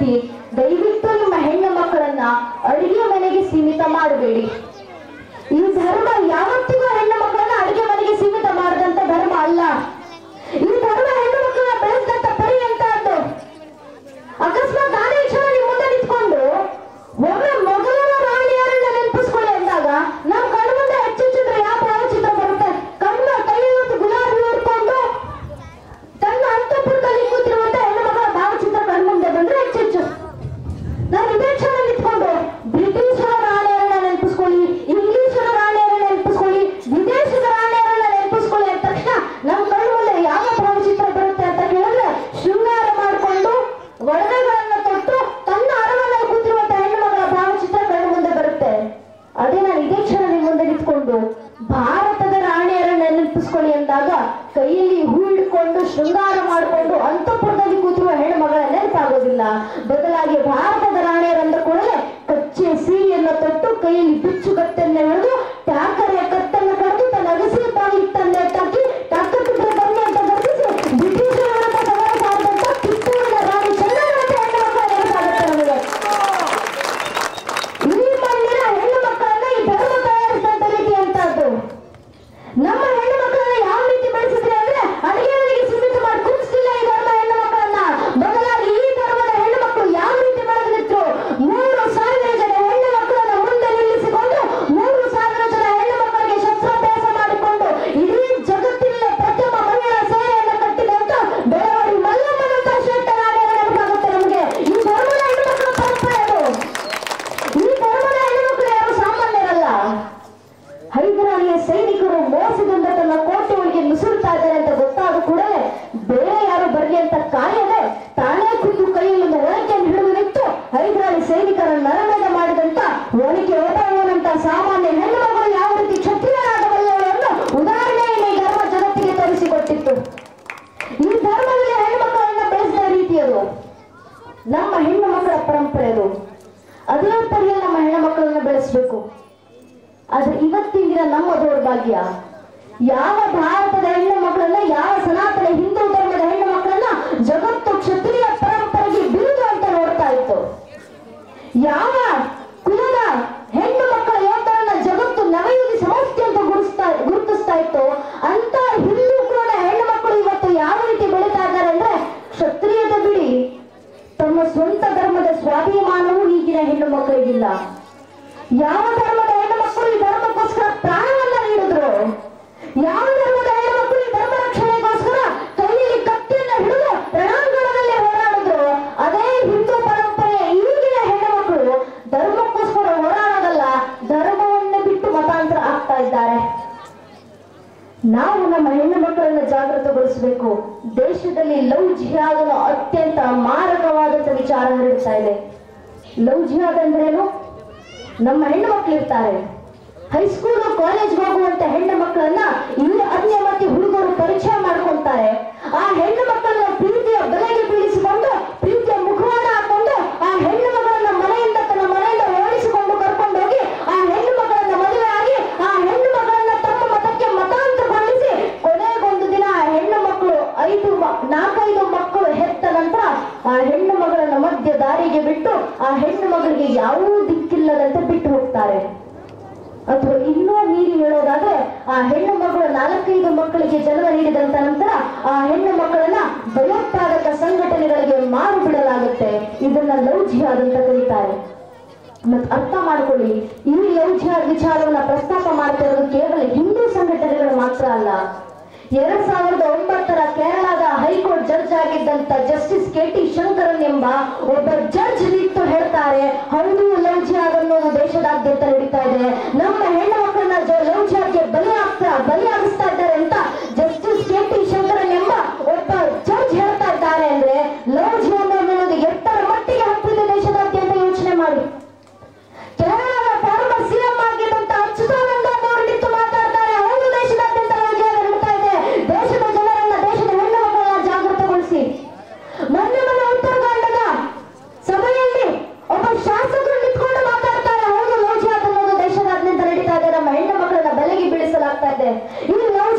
ವ್ಯಕ್ತಿ ದಯವಿಟ್ಟು ನಿಮ್ಮ ಹೆಣ್ಣು ಮಕ್ಕಳನ್ನ ಅಡಿಗೆ ಮನೆಗೆ ಸೀಮಿತ ಮಾಡಬೇಡಿ ಈ ಧರ್ಮ ಯಾವತ್ತಿಗೂ ಹೆಣ್ಣು ಮಕ್ಕಳನ್ನ ಅಡಿಗೆ ಮನೆಗೆ ಸೀಮಿತ ಮಾಡಿದಂತ ಧರ್ಮ ಅಲ್ಲ ಈ ಧರ್ಮ ಹೆಣ್ಣು ಮಕ್ಕಳನ್ನ ಬೆಳೆಸಿದಂತ ಪರಿ ಅಂತ ಅದು ಅಕಸ್ಮಾತ್ ನಾನೇ ಈ ಕ್ಷಣ ನಿಮ್ ಮುಂದೆ ನಿಂತ್ಕೊಂಡು ಒಮ್ಮೆ ಮೊದಲನ ರಾಣಿಯರನ್ನ ನೆನಪಿಸ್ಕೊಳ್ಳಿ ಅಂದಾಗ ನಮ್ ಕಣ್ಣು ಮುಂದೆ ಹೆಚ್ಚೆಚ್ಚಿದ್ರೆ ಯಾವ ಭಾವಚಿತ್ರ ಬರುತ್ತೆ ಕಣ್ಣ ಕೈ ಮತ್ತು ಗುಲಾಬಿ ಹಿಡ್ಕೊಂಡು ತನ್ನ ಅಂತಃಪುರದಲ್ಲಿ ಕೂತಿರುವಂತ ಹೆಣ್ಣು ಮಕ್ಕಳ ಭಾವಚಿತ್ರ ಕಣ್ಮುಂದೆ ಬಂದ್ರೆ ಹೆಚ್ಚೆಚ್ಚು ನಾನು ಇದೇ ಕ್ಷಣ ನಿಂತ್ಕೊಂಡು ಬ್ರಿಟಿಷರ ರಾಣಿಯರನ್ನ ನೆನಪಿಸ್ಕೊಳ್ಳಿ ಇಂಗ್ಲಿಷರ ರಾಣಿಯರನ್ನ ನೆನಪಿಸ್ಕೊಳ್ಳಿ ವಿದೇಶದ ರಾಣಿಯರನ್ನ ನೆನಪಿಸ್ಕೊಳ್ಳಿ ಅಂದ ತಕ್ಷಣ ನಮ್ಮ ಕಣ್ಣು ಮುಂದೆ ಯಾವ ಭಾವಚಿತ್ರ ಬರುತ್ತೆ ಅಂತ ಕೇಳಿದ್ರೆ ಶೃಂಗಾರ ಮಾಡಿಕೊಂಡು ಒಡವೆಗಳನ್ನ ತೊಟ್ಟು ತನ್ನ ಅರಮನೆಯಲ್ಲಿ ಕೂತಿರುವಂತ ಹೆಣ್ಣು ಮಗಳ ಭಾವಚಿತ್ರ ಕಣ್ಣು ಮುಂದೆ ಬರುತ್ತೆ ಅದೇ ನಾನು ಇದೇ ಕ್ಷಣ ನಿಮ್ಮ ಮುಂದೆ ನಿಂತ್ಕೊಂಡು ಭಾರತದ ರಾಣಿಯರನ್ನ ನೆನಪಿಸ್ಕೊಳ್ಳಿ ಅಂದಾಗ ಕೈಯಲ್ಲಿ ಹೂ ಹಿಡ್ಕೊಂಡು ಶೃಂಗಾರ ಮಾಡಿಕೊಂಡು ಅಂತಃಪುರದಲ್ಲಿ ಕೂತಿರುವ ಹೆಣ್ಣು ಮಗಳ ನೆನಪಾಗೋದಿಲ್ಲ ಬದಲಾಗಿ ಭಾರತದ ರಾಣಿಯರಂದ ಕೂಡಲೇ ಕಚ್ಚೆ ಸೀರೆಯನ್ನ ತೊಟ್ಟು ಕೈಯಲ್ಲಿ ಬಿಚ್ಚುಗಟ್ಟನ್ನ ಹಿಡಿದು ಟ್ಯಾಕರೆಯ ಕತ್ತನ್ನ ಕಡಿದು ತನ್ನ ಅಗಸಿ ಬಾಗಿಲು ತಂದೆ ಹಾಕಿ ಟ್ಯಾಕರ್ ಬಿಟ್ಟರೆ ಬನ್ನಿ ಅಂತ ಗರ್ಜಿಸಿ ಬ್ರಿಟಿಷರ ವಿರುದ್ಧ ಸಮರ ಸಾರಿದಂತ ಕಿತ್ತೂರಿನ ರಾಣಿ ಚೆನ್ನಮ್ಮನಂತ ಹೆಣ್ಣು ಮಕ್ಕಳ ನೆನಪಾಗುತ್ತೆ ನಮಗೆ ಈ ಮಣ್ಣಿನ ಹೆಣ್ಣು ಮಕ್ಕಳನ್ನ ಈ ಧರ್ಮ ತಯಾರಿಸಿದಂತ ರೀತಿ ಅಂತದ್ದು ನಮ್ಮ ಹೆಣ್ಣು ಮಕ್ಕಳನ್ನ ಯಾವ ರೀತಿ ಬೆಳೆಸಿದ್ರೆ ಅಂದ್ರೆ ಅಡಿಗೆ ಮನೆಗೆ ಸೀಮಿತ ಮಾಡಿ ಕುದಿಸ್ತಿಲ್ಲ ಈ ಧರ್ಮ ಹೆಣ್ಣು ಮಕ್ಕಳನ್ನ ಬದಲಾಗಿ ಈ ಧರ್ಮದ ಹೆಣ್ಣು ಮಕ್ಕಳು ಯಾವ ರೀತಿ ಬೆಳೆದಿದ್ರು ಮೂರು ಸಾವಿರ ಜನ ಹೆಣ್ಣು ಮಕ್ಕಳನ್ನ ಮುಂದೆ ನಿಲ್ಲಿಸಿಕೊಂಡು ಮೂರು ಸಾವಿರ ಜನ ಹೆಣ್ಣು ಮಕ್ಕಳಿಗೆ ಶಸ್ತ್ರಾಭ್ಯಾಸ ಮಾಡಿಕೊಂಡು ಇಡೀ ಜಗತ್ತಿನ ಪ್ರಥಮ ಮಹಿಳಾ ಸೇನೆಯನ್ನು ಕಟ್ಟಿದಂತ ಬೆಳವಡಿ ಮಲ್ಲಮ್ಮನಂತ ಶ್ರೇಷ್ಠ ನಾಡಿನ ನೆನಪಾಗುತ್ತೆ ನಮಗೆ ಈ ಧರ್ಮದ ಹೆಣ್ಣು ಮಕ್ಕಳ ಪರಂಪರೆ ಅದು ಈ ಧರ್ಮದ ಹೆಣ್ಣುಮಕ್ಕಳು ಯಾರು ಸಾಮಾನ್ಯರಲ್ಲ ಹೈದರಾಲಿಯ ಸೈನಿಕರು ಮೋಸದಿಂದ ತನ್ನ ಕೋಟೆ ಒಳಗೆ ನುಸುಳ್ತಾ ಇದ್ದಾರೆ ಅಂತ ಗೊತ್ತಾದ ಕೂಡಲೇ ಬೇರೆ ಯಾರು ಬರ್ಲಿ ಅಂತ ಕಾಯದೆ ತಾನೇ ಖುದ್ದು ಕೈಯಲ್ಲಿ ಒಂದು ಒಳಕೆಯನ್ನು ಹಿಡಿದು ನಿಂತು ಹೈದರಾಲಿ ಸೈನಿಕರ ನರಮೇಧ ಮಾಡಿದಂತ ಒಳಕೆ ಓಡಾಡುವಂತ ಸಾಮಾನ್ಯ ಹೆಣ್ಣು ಮಗಳು ಯಾವ ರೀತಿ ಕ್ಷತ್ರಿಯರಾಗಬಲ್ಲವರು ಅನ್ನೋ ಉದಾಹರಣೆಯನ್ನು ಈ ಧರ್ಮ ಜಗತ್ತಿಗೆ ತೋರಿಸಿಕೊಟ್ಟಿತ್ತು ಈ ಧರ್ಮದಲ್ಲಿ ಹೆಣ್ಣು ಮಕ್ಕಳನ್ನ ಬೆಳೆಸಿದ ರೀತಿ ಅದು ನಮ್ಮ ಹೆಣ್ಣು ಮಕ್ಕಳ ಪರಂಪರೆ ಅದು ಅದೇ ಪರ್ಯಾಯ ನಮ್ಮ ಹೆಣ್ಣು ಮಕ್ಕಳನ್ನ ಬೆಳೆಸಬೇಕು ಆದ್ರೆ ಇವತ್ತಿನ ದಿನ ನಮ್ಮ ದೌರ್ಭಾಗ್ಯ ಯಾವ ಭಾರತದ ಹೆಣ್ಣು ಮಕ್ಕಳನ್ನ ಯಾವ ಸನಾತನ ಹಿಂದೂ ಧರ್ಮದ ಹೆಣ್ಣು ಮಕ್ಕಳನ್ನ ಜಗತ್ತು ಕ್ಷತ್ರಿಯ ಪರಂಪರೆಗೆ ಬಿರುದು ಅಂತ ನೋಡ್ತಾ ಇತ್ತು ಯಾವ ಕುಲದ ಹೆಣ್ಣು ಮಕ್ಕಳ ಯೋಧರನ್ನ ಜಗತ್ತು ನವಯುಗಿ ಸಮಸ್ಯೆ ಅಂತ ಗುರುಸ್ತಾ ಗುರುತಿಸ್ತಾ ಇತ್ತು ಅಂತ ಹಿಂದೂ ಕುಲದ ಹೆಣ್ಣು ಮಕ್ಕಳು ಇವತ್ತು ಯಾವ ರೀತಿ ಬೆಳೀತಾ ಇದ್ದಾರೆ ಅಂದ್ರೆ ಕ್ಷತ್ರಿಯದ ಬಿಡಿ ತಮ್ಮ ಸ್ವಂತ ಧರ್ಮದ ಸ್ವಾಭಿಮಾನವೂ ಈಗಿನ ಹೆಣ್ಣು ಮಕ್ಕಳಿಗಿಲ್ಲ ಯಾವ ಧರ್ಮದ ಹೆಣ್ಣು ಮಕ್ಕಳು ಈ ಧರ್ಮಕ್ಕೋಸ್ಕರ ಪ್ರಾಣವನ್ನ ನೀಡಿದ್ರು ಯಾವ ಧರ್ಮದ ಹೆಣ್ಣು ಮಕ್ಕಳು ಈ ಧರ್ಮ ರಕ್ಷಣೆಗೋಸ್ಕರ ಕೈಯಲ್ಲಿ ಕತ್ತಿಯನ್ನ ಹಿಡಿದು ರಣಾಂಗಣದಲ್ಲಿ ಹೋರಾಡಿದ್ರು ಅದೇ ಹಿಂದೂ ಪರಂಪರೆ ಈಗಿನ ಹೆಣ್ಣು ಮಕ್ಕಳು ಧರ್ಮಕ್ಕೋಸ್ಕರ ಹೋರಾಡೋದಲ್ಲ ಧರ್ಮವನ್ನೇ ಬಿಟ್ಟು ಮತಾಂತರ ಆಗ್ತಾ ಇದ್ದಾರೆ ನಾವು ನಮ್ಮ ಹೆಣ್ಣು ಮಕ್ಕಳನ್ನ ಜಾಗೃತಗೊಳಿಸಬೇಕು ದೇಶದಲ್ಲಿ ಲವ್ ಜಿಹಾದ್ ಅನ್ನೋ ಅತ್ಯಂತ ಮಾರಕವಾದಂತ ವಿಚಾರ ಹರಡ್ತಾ ಇದೆ ಲವ್ ಜಿಹಾದ್ ಅಂದ್ರೇನು ನಮ್ಮ ಹೆಣ್ಣು ಮಕ್ಕಳು ಇರ್ತಾರೆ ಹೈಸ್ಕೂಲ್ ಕಾಲೇಜ್ ಹೋಗುವಂತ ಹೆಣ್ಣು ಮಕ್ಕಳನ್ನ ಇಲ್ಲಿ ಅನ್ಯಮತಿ ಹುಡುಗರು ಪರಿಚಯ ಮಾಡ್ಕೊಂತಾರೆ ಆ ಹೆಣ್ಣು ಮಕ್ಕಳನ್ನ ಪ್ರೀತಿಯ ಬೆಲೆಗೆ ಬೀಳಿಸಿಕೊಂಡು ಪ್ರೀತಿಯ ಮುಖವಾಡ ಹಾಕೊಂಡು ಆ ಹೆಣ್ಣು ಮಗಳನ್ನ ಮನೆಯಿಂದ ತನ್ನ ಮನೆಯಿಂದ ಓಡಿಸಿಕೊಂಡು ಕರ್ಕೊಂಡು ಹೋಗಿ ಆ ಹೆಣ್ಣು ಮಗಳನ್ನ ಮದುವೆ ಆಗಿ ಆ ಹೆಣ್ಣು ಮಗಳನ್ನ ತಮ್ಮ ಮತಕ್ಕೆ ಮತಾಂತರಗೊಳಿಸಿ ಕೊನೆಗೊಂದು ದಿನ ಆ ಹೆಣ್ಣು ಮಕ್ಕಳು ಐದು ಮ- ನಾಲ್ಕೈದು ಮಕ್ಕಳು ಹೆತ್ತ ನಂತರ ಆ ಹೆಣ್ಣು ಮಗಳನ್ನ ಮಧ್ಯ ದಾರಿಗೆ ಬಿಟ್ಟು ಆ ಹೆಣ್ಣು ಮಗಳಿಗೆ ಯಾವುದೂ ದಿಕ್ಕಿಲ್ಲದಂತೆ ಬಿಟ್ಟು ಹೋಗ್ತಾರೆ ಅಥವಾ ಇನ್ನೂ ಮೀರಿ ಹೇಳೋದಾದ್ರೆ ಆ ಹೆಣ್ಣು ಮಗಳು ನಾಲ್ಕೈದು ಮಕ್ಕಳಿಗೆ ಜನ್ಮ ನೀಡಿದಂತ ನಂತರ ಆ ಹೆಣ್ಣು ಮಕ್ಕಳನ್ನ ಭಯೋತ್ಪಾದಕ ಸಂಘಟನೆಗಳಿಗೆ ಮಾರು ಬಿಡಲಾಗುತ್ತೆ ಇದನ್ನ ಲವ್ ಜಿಹಾದ್ ಅಂತ ಕರೀತಾರೆ ಮತ್ ಅರ್ಥ ಮಾಡ್ಕೊಳ್ಳಿ ಈ ಲವ್ ಜಿಹಾದ್ ವಿಚಾರವನ್ನ ಪ್ರಸ್ತಾಪ ಮಾಡ್ತಾ ಇರೋದು ಕೇವಲ ಹಿಂದೂ ಸಂಘಟನೆಗಳು ಮಾತ್ರ ಅಲ್ಲ ಎರಡ್ ಸಾವಿರದ ಒಂಬತ್ತರ ಕೇರಳದ ಹೈಕೋರ್ಟ್ ಜಡ್ಜ್ ಆಗಿದ್ದಂತ ಜಸ್ಟಿಸ್ ಕೆ ಟಿ ಶಂಕರನ್ ಎಂಬ ಒಬ್ಬ ಜಡ್ಜ್ ನಿಂತು ಹೇಳ್ತಾರೆ ಹೌದು ಲವ್ ಜಿಹಾದ್ ಅನ್ನೋದು ದೇಶದಾದ್ಯಂತ ನಡೀತಾ ಇದೆ ನಮ್ಮ ಹೆಣ್ಣು ಮಕ್ಕಳನ್ನ ಜ- ಲವ್ ಜಿಹಾದ್ಗೆ ಬಲಿ ಆಗ್ತಾ ಬಲಿಯಾಗಿಸ್ತಾ ಇದ್ದಾರೆ ಅಂತ ಜಸ್ಟಿಸ್ ಕೆ ಟಿ ಶಂಕರನ್ ಎಂಬ ಒಬ್ಬ ಜಡ್ಜ್ ಹೇಳ್ತಾ ಇದ್ದಾರೆ ಅಂದ್ರೆ ಲವ್ ಜಿಹಾದ್ ಅನ್ನೋದು ಎತ್ತರ ಮಟ್ಟಿಗೆ ಹತ್ತಿದೆ ದೇಶದಾದ್ಯಂತ ಯೋಚನೆ ಮಾಡಿ ಕೇರಳದ ಫಾರ್ಮರ್ ಸಿಎಂ ಆಗಿದ್ದಂತ ಅಚ್ಯುತಾನಂದ ಅವರು ನಿಂತು ಮಾತಾಡ್ತಾರೆ ಹೌದು ದೇಶದಾದ್ಯಂತ ರಾಜ್ಯ ನಡೀತಾ ಇದೆ ದೇಶದ ಜನರನ್ನ ದೇಶದ ಹೆಣ್ಣು ಮಕ್ಕಳನ್ನ ಜಾಗೃತಗೊಳಿಸಿ ಮೊನ್ನೆ ಮೊನ್ನೆ ಉತ್ತರಾಖಂಡದ ಸಭೆಯಲ್ಲಿ ಒಬ್ಬ ಶಾಸಕರು ನಿಂತ್ಕೊಂಡು ಮಾತಾಡ್ತಾರೆ ಹೌದು ಲವ್ ಜಿಹಾದ್ ಅನ್ನೋದು ದೇಶದಾದ್ಯಂತ ನಡೀತಾ ಇದೆ ನಮ್ಮ ಹೆಣ್ಣು ಮಕ್ಕಳನ್ನ ಬಲೆಗೆ ಬೀಳಿಸಲಾಗ್ತಾ ಇದೆ ಈ ಲವ್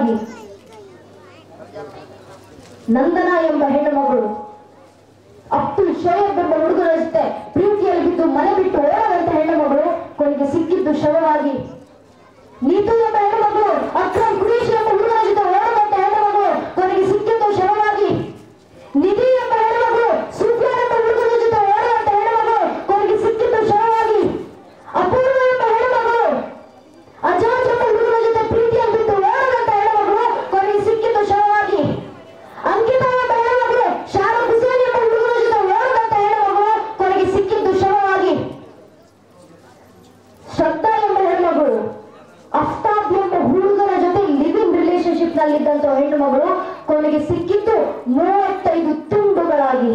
ತುಷ್ಟವಾಗಿ ನಂದನ ಎಂಬ ಹೆಣ್ಣು ಮಗಳು ಅಬ್ದುಲ್ ಶೋಯಬ್ ಎಂಬ ಹುಡುಗರ ಜೊತೆ ಪ್ರೀತಿಯಲ್ಲಿ ಬಿದ್ದು ಮನೆ ಬಿಟ್ಟು ಓಡದಂತ ಹೆಣ್ಣು ಮಗಳು ಕೊನೆಗೆ ಸಿಕ್ಕಿದ್ದು ಶವವಾಗಿ ನೀತು ಎಂಬ ಹೆಣ್ಣು ಮಗಳು ಅಕ್ರಮ್ ಕುರೇಶ್ ಎಂಬ ಹುಡುಗರ ಜೊತೆ ಓಡದಂತ ಹೆಣ್ಣು ಮಗಳು ಕೊನೆಗೆ ಸಿಕ್ಕಿದ್ದು ಶವವಾಗಿ ನಿಧಿ ಎಂಬ ಹೆಣ್ಣು ಮಗಳು ಸುಫಿಯಾನ್ ಎಂಬ ಹುಡುಗರ ಜೊತೆ ಓಡದಂತ ಹೆಣ್ಣು ಮಗಳು ಕೊನೆಗೆ ಸಿಕ್ಕಿದ್ದು ಶವವಾಗಿ ಅಪೂರ್ವ ಎಂಬ ಹೆಣ್ಣು ಮಗಳು ಅಜಾಜ್ ಎಂಬ ಹುಡುಗರ ಜೊತೆ ಪ್ರೀತಿಯಲ್ಲಿ ಬಿದ್ದು ಓಡದಂತ ಹೆಣ್ಣು ಮಗಳು ಕೊನೆಗೆ ಸಿಕ್ಕಿದ್ದು ಶವವಾಗಿ ಅಂಕಿತಾ ಎಂಬ ಹೆಣ್ಣು ಮಗಳು ಶಾರುಖ್ ಹುಸೇನ್ ಎಂಬ ಹುಡುಗರ ಜೊತೆ ಓಡದಂತ ಹೆಣ್ಣು ಮಗಳು ಕೊನೆಗೆ ಸಿಕ್ಕಿದ್ದು ಶವವಾಗಿ ಶ್ರದ್ಧಾ ಎಂಬ ಹೆಣ್ಮಗಳು ಅಫ್ತಾಬ್ ಎಂಬ ಹುಡುಗನ ಜೊತೆ ಲಿವಿಂಗ್ ರಿಲೇಶನ್ಶಿಪ್ ನಲ್ಲಿದ್ದಂತ ಹೆಣ್ಣು ಮಗಳು ಕೊನೆಗೆ ಸಿಕ್ಕಿದ್ದು ಮೂವತ್ತೈದು ತುಂಡುಗಳಾಗಿ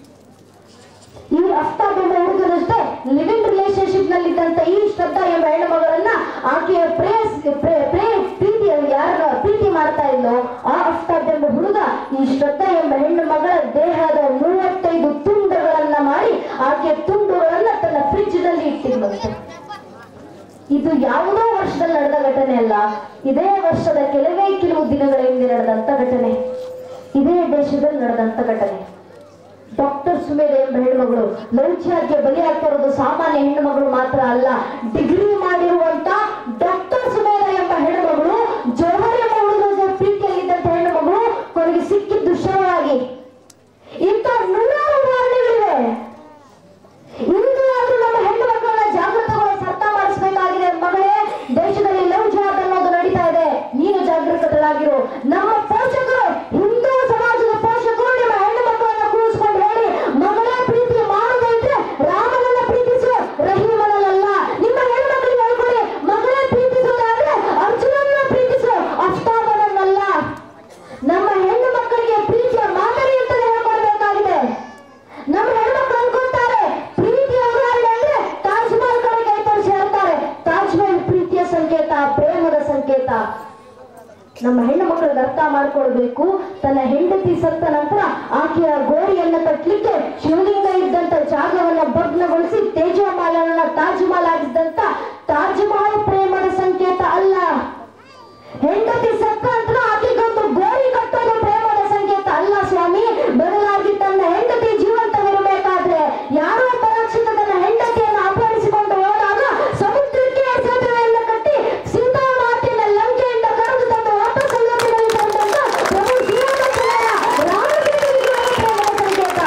ಈ ಅಫ್ತಾಬ್ ಎಂಬ ಹುಡುಗನ ಜೊತೆ ಲಿವಿಂಗ್ ರಿಲೇಶನ್ಶಿಪ್ ನಲ್ಲಿದ್ದಂತ ಈ ಶ್ರದ್ಧಾ ಎಂಬ ಹೆಣ್ಣು ಮಗಳನ್ನ ಆಕೆಯ ಪ್ರೇಯಸ್ ಪ್ರೇ- ಪ್ರೇ- ಪ್ರೀತಿಯಲ್ಲಿ ಯಾರ ಪ್ರೀತಿ ಮಾಡ್ತಾ ಇಲ್ಲೋ ಆ ಅಫ್ತಾಬ್ ಎಂಬ ಹುಡುಗ ಈ ಶ್ರದ್ಧಾ ಎಂಬ ಹೆಣ್ಣು ಮಗಳ ದೇಹದ ಮೂವತ್ತೈದು ತುಂಡುಗಳನ್ನ ಮಾಡಿ ಆಕೆಯ ತುಂಡುಗಳನ್ನ ತನ್ನ ಫ್ರಿಡ್ಜ್ ನಲ್ಲಿ ಇಟ್ಟಿರುವಂತೆ ಇದು ಯಾವುದೋ ವರ್ಷದಲ್ಲಿ ನಡೆದ ಘಟನೆ ಅಲ್ಲ ಇದೇ ವರ್ಷದ ಕೆಲವೇ ಕೆಲವು ದಿನಗಳ ಹಿಂದೆ ನಡೆದಂತ ಘಟನೆ ಇದೇ ದೇಶದಲ್ಲಿ ನಡೆದಂತ ಘಟನೆ ಡಾಕ್ಟರ್ ಸುಮೇಧ ಎಂಬ ಹೆಣ್ಣುಮಗಳು ಲೌಚ್ಯಕ್ಕೆ ಬಲಿಯಾಗ್ತಾ ಇರೋದು ಸಾಮಾನ್ಯ ಹೆಣ್ಣುಮಗಳು ಮಾತ್ರ ಅಲ್ಲ ಡಿಗ್ರಿ ಮಾಡಿರುವಂತ ಡಾಕ್ಟರ್ ಸುಮೇಧ ಎಂಬ ಹೆಣ್ಣುಮಗಳು ಜೋಹರ್ ಎಂಬ ಹುಡುಗ ಪ್ರೀತಿಯಲ್ಲಿದ್ದಂತ ಹೆಣ್ಣುಮಗಳು ಕೊನೆಗೆ ಸಿಕ್ಕಿದ್ದು ಶವವಾಗಿ ಇಂಥ ನೂರಾರು ಉದಾಹರಣೆಗಳಿವೆ ಇಂದು ಆದ್ರೂ ನಮ್ಮ ಹೆಣ್ಣು ಮಕ್ಕಳನ್ನ ಜಾಗೃತಗೊಳಿಸಿ ಅರ್ಥ ಮಾಡಿಸಬೇಕಾಗಿದೆ ಮಗಳೇ ದೇಶದಲ್ಲಿ ಲವ್ ಜಿಹಾದ್ ಅನ್ನೋದು ನಡೀತಾ ಇದೆ ನೀನು ಜಾಗೃತರಾಗಿರು ನಮ್ಮ ಪೋಷಕರು ಹಿಂದೂ ಸಮಾಜದ ಪೋಷಕರು ನಿಮ್ಮ ಹೆಣ್ಣು ಮಕ್ಕಳನ್ನ ಕೂರಿಸ್ಕೊಂಡು ಹೇಳಿ ಮಗಳೇ ಪ್ರೀತಿ ಮಾಡುವುದಿದ್ರೆ ರಾಮನನ್ನ ಪ್ರೀತಿಸು ರಹೀಮನಲ್ಲ ನಿಮ್ಮ ಹೆಣ್ಣು ಮಕ್ಕಳಿಗೆ ಹೇಳ್ಕೊಡಿ ಮಗಳೇ ಪ್ರೀತಿಸುವುದಾದ್ರೆ ಅರ್ಜುನನ್ನ ಪ್ರೀತಿಸು ಅಷ್ಟಾವನನ್ನಲ್ಲ ನಮ್ಮ ಹೆಣ್ಣು ಮಕ್ಕಳಿಗೆ ಪ್ರೀತಿಯ ಮಾದರಿ ಅಂತಲೇ ಹೇಳ್ಕೊಡ್ಬೇಕಾಗಿದೆ ನಮ್ಮ ಹೆಣ್ಮಕ್ಳು ಅನ್ಕೊಂತಾರೆ ಪ್ರೀತಿಯ ಉದಾಹರಣೆ ಅಂದ್ರೆ ತಾಜ್ ಮಹಲ್ ಕಡೆ ಕೈ ತೋರಿಸಿ ಹೇಳ್ತಾರೆ ತಾಜ್ ಮಹಲ್ ಪ್ರೀತಿಯ ಸಂಕೇತ ಪ್ರೇಮದ ಸಂಕೇತ ನಮ್ಮ ಹೆಣ್ಣು ಮಕ್ಕಳಿಗೆ ಅರ್ಥ ಮಾಡ್ಕೊಳ್ಬೇಕು ತನ್ನ ಹೆಂಡತಿ ಸತ್ತ ನಂತರ ಆಕೆಯ ಗೋರಿಯನ್ನ ಕಟ್ಟಲಿಕ್ಕೆ ಶಿವಲಿಂಗ ಇದ್ದಂತ ಜಾಗವನ್ನ ಭಗ್ನಗೊಳಿಸಿ ತೇಜೋಮಾಲನ್ನ ತಾಜ್ ಮಹಲ್ ಆಗಿದ್ದಂತ ತಾಜ್ ಮಹಲ್ ಪ್ರೇಮದ ಸಂಕೇತ ಅಲ್ಲ ಹೆಂಡತಿ ಸತ್ತ ನಂತರ ಆಕೆಗೊಂದು ಗೋರಿ ಕಟ್ಟೋದು ಪ್ರೇಮದ ಸಂಕೇತ ಅಲ್ಲ ಸ್ವಾಮಿ ಬದಲಾಗಿ ತನ್ನ ಹೆಂಡತಿ ಜೀವಂತವಿರಬೇಕಾದ್ರೆ ಯಾರೋ ಪರಕ್ಷಿತ ತನ್ನ ಹೆಂಡತಿಯನ್ನು ಅಪಹರಿಸಿಕೊಂಡು ಹೋದಾಗ ಸಮುದ್ರಕ್ಕೆ ಸೇತುವೆಯನ್ನು ಕಟ್ಟಿ ಸೀತಾ ಮಾತಿನ ಲಂಕೆಯಿಂದ ಕರೆದು ತಂದು ವಾಪಸ್ ಅಯೋಧ್ಯೆಯಲ್ಲಿ ತಂದಂತ ಪ್ರಭು ಶ್ರೀರಾಮಚಂದ್ರ ರಾಮಚಂದ್ರನಿಗೆ ಪ್ರೇಮದ